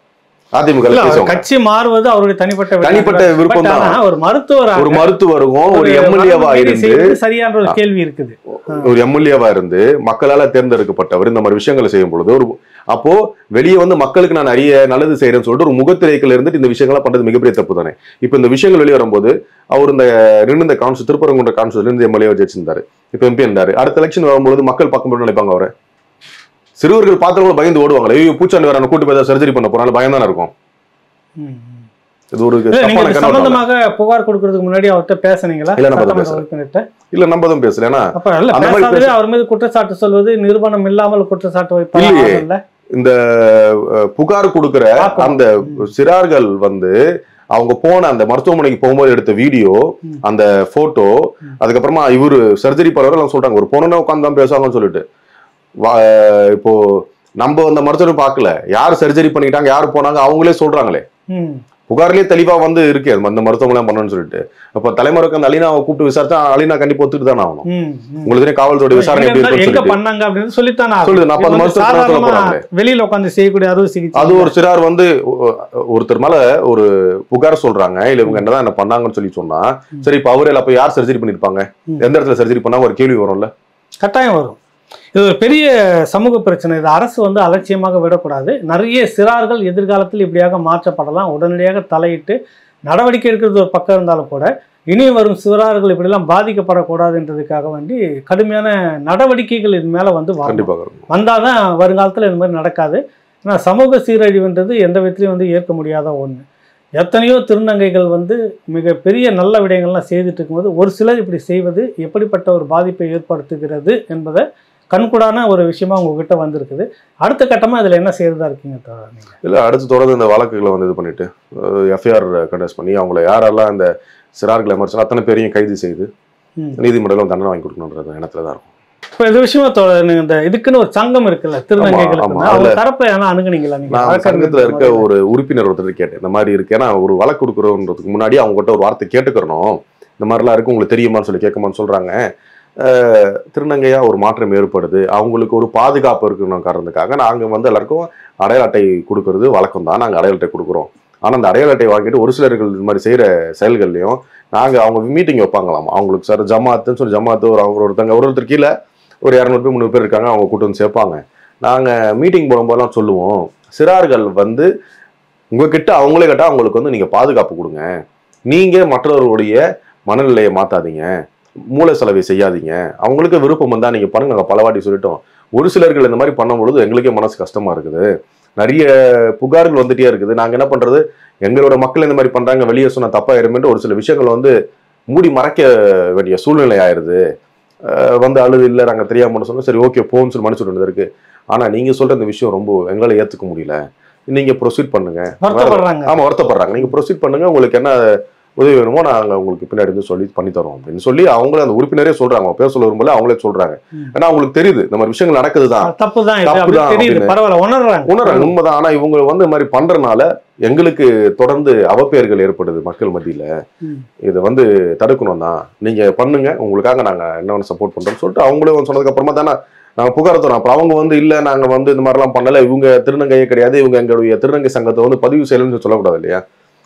அதிமுக இல்ல, ல அவர் பேசுவாங்க. கட்சி மாறுவது அவருடைய தனிப்பட்ட விருப்பம். தனிப்பட்ட விருப்பம் But தான். ஆனா ஒரு மருத்துவராக ஒரு மருத்துவருக்கும் ஒரு எம்எல்ஏவா மரபு மீறி இருந்து செய்வது சரியான ஒரு கேள்வி இருக்குது ஒரு எம்எல்ஏவா இருந்து மக்களால தேர்ந்தெடுக்கப்பட்டவர் இந்த மாதிரி விஷயங்களை செய்யும் பொழுது ஒரு அப்போ வெளியே வந்து மக்களுக்கு நான் நிறைய நல்லது செய்யறேன்னு சொல்லிட்டு ஒரு முகத்திரைக்குள்ள இருந்துட்டு இந்த விஷயங்களை பண்றது மிகப்பெரிய தப்பு தானே இப்போ இந்த விஷயங்கள் வெளியே வரும்போது அவர் இந்த நின்று இந்த கான்சு திருப்பரங்குன்ற கான்சுல இருந்து எம்எல்ஏ ஜெயிச்சிருந்தாரு இப்போ எம்பி இருந்தாரு அடுத்த எலெக்ஷன் வரும்போது மக்கள் பார்க்கும் நினைப்பாங்க அவரை சிறுவர்கள் பார்த்தவங்க பயந்து ஓடுவாங்களே ஐயோ பூச்சாண்டி வர கூட்டு போய் சர்ஜரி பண்ண போறாங்க பயம் தானே இருக்கும் ம், ம். இது ஒரு இல்ல, நீங்க தப்பான இது கண்ணோட்டம். சம்பந்தமாக புகார் கொடுக்கறதுக்கு முன்னாடி அவர்கிட்ட பேசுனீங்களா இல்ல, நம்ம அதை சட்டமன்ற பேசல. உறுப்பினர்கிட்ட இல்ல நம்ம தான் பேசல ஏன்னா அப்ப இல்ல அந்த மாதிரி பேசாதவே அவர் மீது குற்றச்சாட்டு சொல்வது நிரூபணம் இல்லாமல் குற்றச்சாட்டு வைப்பாங்க இல்லையே. இல்ல இந்த அஹ், புகார் கொடுக்கிற பார்ப்போம். அந்த சிறார்கள் வந்து அவங்க போன அந்த மருத்துவமனைக்கு போகும்போது எடுத்த வீடியோ ம். அந்த போட்டோ அதுக்கப்புறமா இவரு சர்ஜரி பண்ணவர்கள் சொல்றாங்க ஒரு பொண்ணு உட்காந்து தான் பேசுவாங்கன்னு சொல்லிட்டு வா- இப்போ நம்ம அந்த மருத்துவரை பார்க்கல யார் சர்ஜரி பண்ணிக்கிட்டாங்க யார் போனாங்க அவங்களே சொல்றாங்களே ம். புகார்லயே தெளிவா வந்து இருக்கு அது அந்த மருத்துவமனை பண்ணணும்னு சொல்லிட்டு அப்ப தலைமுறைக்கு அந்த அலினாவை கூப்பிட்டு விசாரிச்சா அலினா கண்டிப்பா ஒத்துட்டு தானே ஆகணும் ம், ம். உங்களுக்கு தெரியும் காவல்துறை விசாரணை எப்படி எங்க இருக்குன்னு எங்க சொல்லிட்டு பண்ணாங்க அப்படின்னு சொல்லித்தானே ஆகணும். சொல்லுது, நான் அப்ப இது அந்த வந்து மருத்துவ சாதாரணமா போறாங்களே. வெளியில உட்கார்ந்து செய்யக்கூடிய அறுவை சிகிச்சை அது ஒரு சிறார் வந்து ஒ- ஒருத்தர் மேல ஒரு புகார் சொல்றாங்க இல்ல இவங்க என்னதான் என்ன பண்ணாங்கன்னு சொல்லி சொன்னா சரி இப்ப அவரே அப்ப யார் சர்ஜரி பண்ணிருப்பாங்க ம். எந்த இடத்துல சர்ஜரி பண்ணாங்க ஒரு கேள்வி வரும்ல கட்டாயம் வரும் இது ஒரு பெரிய சமூக பிரச்சனை இது அரசு வந்து அலட்சியமாக விடக்கூடாது நிறைய சிறார்கள் எதிர்காலத்தில் இப்படியாக மாற்றப்படலாம் உடனடியாக தலையிட்டு நடவடிக்கை எடுக்கிறது ஒரு பக்கம் இருந்தாலும் கூட இனி வரும் சிறார்கள் இப்படிலாம் பாதிக்கப்படக்கூடாதுன்றதுக்காக வேண்டி கடுமையான நடவடிக்கைகள் இது மேல வந்து வரணும் கண்டிப்பாக இருக்கும். வந்தாதான் வருங்காலத்தில் இந்த மாதிரி நடக்காது ஏன்னா சமூக சீரழிவுன்றது எந்த விதத்திலையும் வந்து ஏற்க முடியாத ஒன்று எத்தனையோ திருநங்கைகள் வந்து மிக பெரிய நல்ல விடயங்கள்லாம் செய்துட்டு இருக்கும்போது ஒரு சிலர் இப்படி செய்வது எப்படிப்பட்ட ஒரு பாதிப்பை ஏற்படுத்துகிறது என்பதை கண்கூடான ஒரு விஷயமா உங்ககிட்ட வந்திருக்குது அடுத்த கட்டமா இதுல என்ன செய்யறதா இருக்கீங்க தோழர் நீங்க இல்ல அடுத்து தொடர்ந்து இந்த வழக்குகளை வந்து இது பண்ணிட்டு எஃப்ஐஆர் கண்டஸ்ட் பண்ணி அவங்கள யாரெல்லாம் இந்த சிறார்களை விமர்சனம் அத்தனை பேரையும் கைது செய்து ம். நீதிமன்றத்தில் தண்டனை வாங்கி கொடுக்கணுன்ற எண்ணத்துல தான் இருக்கும் இப்போ இது விஷயமா தோழர் நீங்க இந்த இதுக்குன்னு ஒரு சங்கம் இருக்குல்ல திருநங்கைகளுக்கு ஆமா. அவங்க அதுல- தரப்புல ஏன்னா அணுகுனீங்களா நீங்க நான் வழக்கறிஞர் சங்கத்துல இருக்க முறையில? ஒரு உறுப்பினர் ஒருத்தர் கேட்டேன் இந்த மாதிரி இருக்கு ஏன்னா ஒரு வழக்கு கொடுக்குறோன்றதுக்கு முன்னாடி அவங்க கிட்ட ஒரு வார்த்தை கேட்டுக்கிறணும் இந்த மாதிரிலாம் இருக்கு உங்களுக்கு தெரியுமான்னு சொல்லி கேட்குமான்னு சொல்றாங்க அஹ், திருநங்கையா ஒரு மாற்றம் ஏற்படுது அவங்களுக்கு ஒரு பாதுகாப்பு இருக்கணும் காரணத்துக்காக நாங்க வந்து எல்லாருக்கும் அடையாள அட்டை கொடுக்கறது வழக்கம் தான் நாங்க அடையாள அட்டை கொடுக்குறோம் ஆனா அந்த அடையாள அட்டை வாங்கிட்டு ஒரு சிலர்கள் இது மாதிரி செய்யற செயல்கள்லையும் நாங்க அவங்க மீட்டிங் வைப்பாங்களாம் அவங்களுக்கு சார் ஜமாத்துன்னு சொல்லி ஜமாத்து ஒரு அவங்க ஒருத்தங்க ஒரு ஒருத்தர் கீழே ஒரு இரநூறு பேர் முந்நூறு பேர் இருக்காங்க அவங்க கூட்டு வந்து சேர்ப்பாங்க நாங்க மீட்டிங் போடும்போதெல்லாம் சொல்லுவோம் சிறார்கள் வந்து உங்ககிட்ட அவங்களே கேட்டால் அவங்களுக்கு வந்து நீங்க பாதுகாப்பு கொடுங்க நீங்க மற்றவர்களுடைய மனநிலையை மாத்தாதீங்க மூளை செலவை செய்யாதீங்க அவங்களுக்கு விருப்பம் வந்தா நீங்க பண்ணுங்க நாங்க பல வாட்டி சொல்லிட்டோம் ஒரு சிலர்கள் இந்த மாதிரி பண்ணும்பொழுது எங்களுக்கே மனசு கஷ்டமா இருக்குது நிறைய புகார்கள் வந்துட்டே இருக்குது நாங்க என்ன பண்றது எங்களோட மக்கள் இந்த மாதிரி பண்றாங்க வெளியே சொன்னா தப்பாயிருமேன்ட்டு ஒரு சில விஷயங்கள் வந்து மூடி மறைக்க வேண்டிய சூழ்நிலை ஆயிருது அஹ் வந்து அழுது இல்லை நாங்கள் தெரியாம சொன்னோம் சரி ஓகே போன்னு சொல்லி மனுஷன் வேண்டியது இருக்கு ஆனா நீங்க சொல்ற இந்த விஷயம் ரொம்ப எங்களால ஏத்துக்க முடியல நீங்க ப்ரொசீட் பண்ணுங்க வருத்தப்படுறாங்க ஆமா வருத்தப்படுறாங்க நீங்க ப்ரொசீட் பண்ணுங்க உங்களுக்கு என்ன உதவி வேணுமோ நாங்க உங்களுக்கு பின்னாடி இருந்து சொல்லி பண்ணி தரோம் அப்படின்னு சொல்லி அவங்களே அந்த உறுப்பினரே சொல்றாங்க அவங்க பேர் சொல்ல விரும்பல அவங்களே சொல்றாங்க ம். ஏன்னா அவங்களுக்கு தெரியுது இந்த மாதிரி விஷயங்கள் நடக்குதுதான் தப்பு தான் இது தப்பு அப்படி தான் தெரியுது அப்படின்னு. பரவாயில்ல உணர்றாங்க உணர்றாங்க உண்மைதான் ஆனா இவங்க வந்து இந்த மாதிரி பண்றதுனால எங்களுக்கு தொடர்ந்து அவப்பெயர்கள் ஏற்படுது மக்கள் மத்தியில ம். இதை வந்து தடுக்கணும் தான் நீங்க பண்ணுங்க உங்களுக்காக நாங்க என்ன சப்போர்ட் பண்றோம்னு சொல்லிட்டு அவங்களே வந்து சொன்னதுக்கு அப்புறமா தானே நாங்க புகார் தரோம் அப்புறம் அவங்க வந்து இல்ல நாங்க வந்து இந்த மாதிரிலாம் பண்ணல இவங்க திருநங்கையே கிடையாது இவங்க எங்களுடைய திருநங்கை சங்கத்தை வந்து பதிவு செய்யலன்னு சொல்லக்கூடாது இல்லையா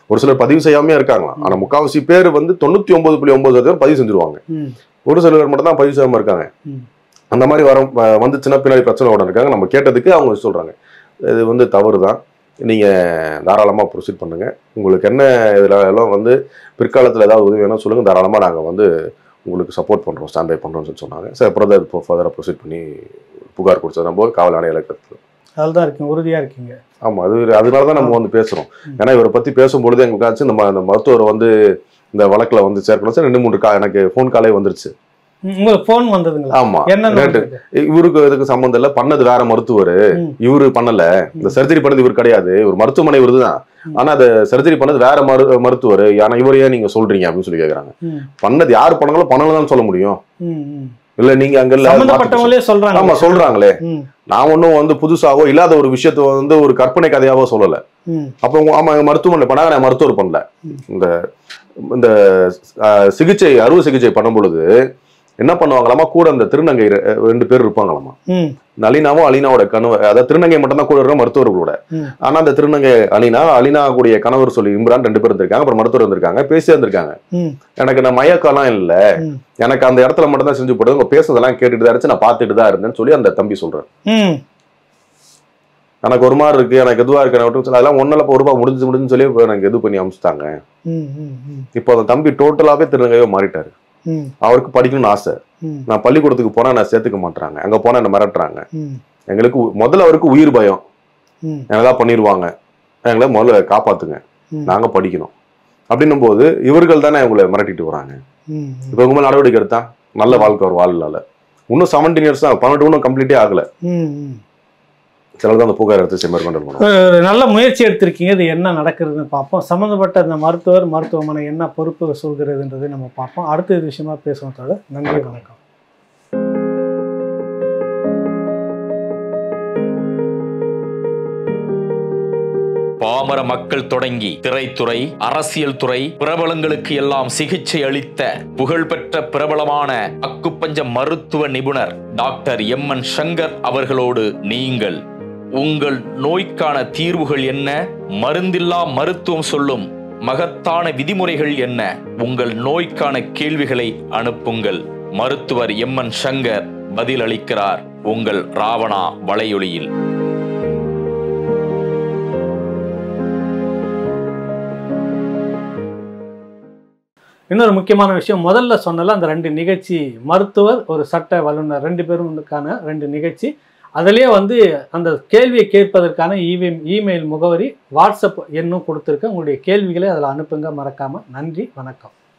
ஒரு சிலர் பதிவு செய்யாமே இருக்காங்களாம் ஆனா முக்காவாசி பேர் வந்து தொண்ணூத்தி ஒன்பது புள்ளி ஒன்பது சதவீதம் பதிவு செஞ்சிருவாங்க ம் ஒரு சிலர் மட்டும் தான் பதிவு செய்யாம இருக்காங்க ம். அந்த மாதிரி வர வ- வந்துச்சுன்னா பின்னாடி பிரச்சனை உடனே இருக்காங்க நம்ம கேட்டதுக்கு அவங்க சொல்றாங்க இது வந்து தவறு தான் நீங்க தாராளமா ப்ரொசீட் பண்ணுங்க உங்களுக்கு என்ன இதுல எல்லாம் வந்து பிற்காலத்துல ஏதாவது உதவி வேணும் சொல்லுங்க தாராளமா நாங்க வந்து உங்களுக்கு சப்போர்ட் பண்றோம் ஸ்டாண்ட் பை பண்றோம்னு சொல்லி சொன்னாங்க சரி அப்புறம் தான் இப்போ ஃபர்தராக ப்ரொசீட் பண்ணி புகார் கொடுத்தது நம்ம காவல் ஆணைய இலக்கத்தில் அதில் தான் இருக்கீங்க உறுதியாக இருக்கீங்க ஆமா அது அதனால தான் நம்ம வந்து பேசுறோம் ம். ஏன்னா இவரை பத்தி பேசும்பொழுது எங்களுக்கு ஆச்சு இந்த ம- இந்த மருத்துவரை வந்து இந்த வழக்குல வந்து சேர்க்கணும் சார் ரெண்டு மூணு கா எனக்கு ஃபோன் காலே வந்துருச்சு ம், உங்களுக்கு ஃபோன் வந்ததுங்களா ஆமா என்ன நேத்து இவருக்கு இதுக்கு சம்மந்தம் இல்ல பண்ணது வேற மருத்துவர் ம். இவரு பண்ணல இந்த சர்ஜரி பண்ணது இவர் கிடையாது ஒரு மருத்துவமனை இவரு தான் ம். ஆனா அதை சர்ஜரி பண்ணது வேற மரு மருத்துவர் ஆனா இவர் ஏன் நீங்க சொல்றீங்க அப்படின்னு சொல்லி கேக்குறாங்க ம் பண்ணது யார் பண்ணாலும் பண்ணலதான் சொல்ல முடியும் ம் ம் இல்ல நீங்க அங்க இல்ல சம்பந்தப்பட்டவங்களே சொல்றாங்க ஆமா சொல்றாங்களே ம் நான் ஒன்றும் வந்து புதுசாவோ இல்லாத ஒரு விஷயத்த வந்து ஒரு கற்பனை கதையாவோ சொல்லல ம் அப்போ உங்க- ஆமா எங்க மருத்துவமனை பண்ணாங்க நான் மருத்துவர் பண்ணல ம். இந்த இந்த அஹ், சிகிச்சை அறுவை சிகிச்சை பண்ணும் பொழுது என்ன பண்ணுவாங்களாமா கூட அந்த திருநங்கை ரெ- ரெண்டு பேர் இருப்பாங்களாமா ம் நளினாவும் அலினாவோட கணவர் அதாவது திருநங்கை மட்டும் தான் கூட இருக்கிற மருத்துவர்களோட ம். ஆனா அந்த திருநங்கை அலினா அலினா கூடிய கணவர் சொல்லி இம்ரான் ரெண்டு பேர் இருந்திருக்காங்க அப்புறம் மருத்துவர் இருந்திருக்காங்க பேசி இருந்திருக்காங்க ம் எனக்கு நான் மயக்கம்லாம் இல்ல ம். எனக்கு அந்த இடத்துல மட்டும் தான் செஞ்சு போடுறது உங்க பேசுறதெல்லாம் கேட்டுட்டு தான் இருந்துச்சு நான் பார்த்துட்டு தான் இருந்தேன்னு சொல்லி அந்த தம்பி சொல்றேன் ம் எனக்கு ஒரு மாதிரி இருக்கு எனக்கு எதுவா இருக்கு நான் சொல்லி அதெல்லாம் ஒன்னும் இப்போ ஒரு ரூபாய் முடிஞ்சு முடிஞ்சுன்னு சொல்லி இப்ப எனக்கு இது பண்ணி அமிச்சிட்டாங்க ம் ம் ம் இப்போ அந்த தம்பி டோட்டலாவே திருநங்கையோ மாறிட்டாரு ம் அவருக்கு படிக்கணும்னு ஆசை ம் நான் பள்ளிக்கூடத்துக்கு போனா நான் சேர்த்துக்க மாட்டாங்க அங்க போனா என்ன மிரட்டுறாங்க ம் எங்களுக்கு உ- முதல்ல அவருக்கு உயிர் பயம் ம் என்னதான் பண்ணிடுவாங்க எங்களை முதல்ல காப்பாத்துங்க ம். நாங்க படிக்கணும் அப்படின்னும் போது இவர்கள் தானே இவங்களை மிரட்டிட்டு வராங்க ம் இப்போ இவங்க மேல நடவடிக்கை எடுத்தா நல்ல வாழ்க்கை ஒரு வாழ்நாள் இன்னும் செவன்டீன் இயர்ஸ் தான் பன்னெண்டு இன்னும் கம்ப்ளீட்டே ஆகல ம் ம் சிலர் தான் அந்த புகார் எடுத்து மேற்கொண்டு இருக்கணும் ஒரு நல்ல முயற்சி எடுத்திருக்கீங்க இது என்ன நடக்கிறதுன்னு பார்ப்போம் சம்மந்தப்பட்ட அந்த மருத்துவர் மருத்துவமனை என்ன பொறுப்பு சொல்கிறதுன்றதை நம்ம பார்ப்போம் அடுத்த இது விஷயமா பேசுவோம் தொடர் நன்றி வணக்கம் பாமர மக்கள் தொடங்கி திரைத்துறை அரசியல் துறை பிரபலங்களுக்கு எல்லாம் சிகிச்சை அளித்த புகழ்பெற்ற பிரபலமான அக்குப்பஞ்ச மருத்துவ நிபுணர் டாக்டர் எம் என் சங்கர் அவர்களோடு நீங்கள் உங்கள் நோய்க்கான தீர்வுகள் என்ன மருந்தில்லா மருத்துவம் சொல்லும் மகத்தான விதிமுறைகள் என்ன உங்கள் நோய்க்கான கேள்விகளை அனுப்புங்கள் மருத்துவர் எம் என் சங்கர் பதிலளிக்கிறார் உங்கள் ராவணா வலையொலியில் இன்னொரு முக்கியமான விஷயம் முதல்ல சொன்னல அந்த ரெண்டு நிகழ்ச்சி மருத்துவர் ஒரு சட்ட வல்லுநர் ரெண்டு பேருக்கான ரெண்டு நிகழ்ச்சி அதிலே வந்து அந்த கேள்வியை கேட்பதற்கான இமெயில் இமெயில் முகவரி வாட்ஸ்அப் எண்ணும் கொடுத்துருக்கேன் உங்களுடைய கேள்விகளை அதில் அனுப்புங்க மறக்காமல் நன்றி வணக்கம்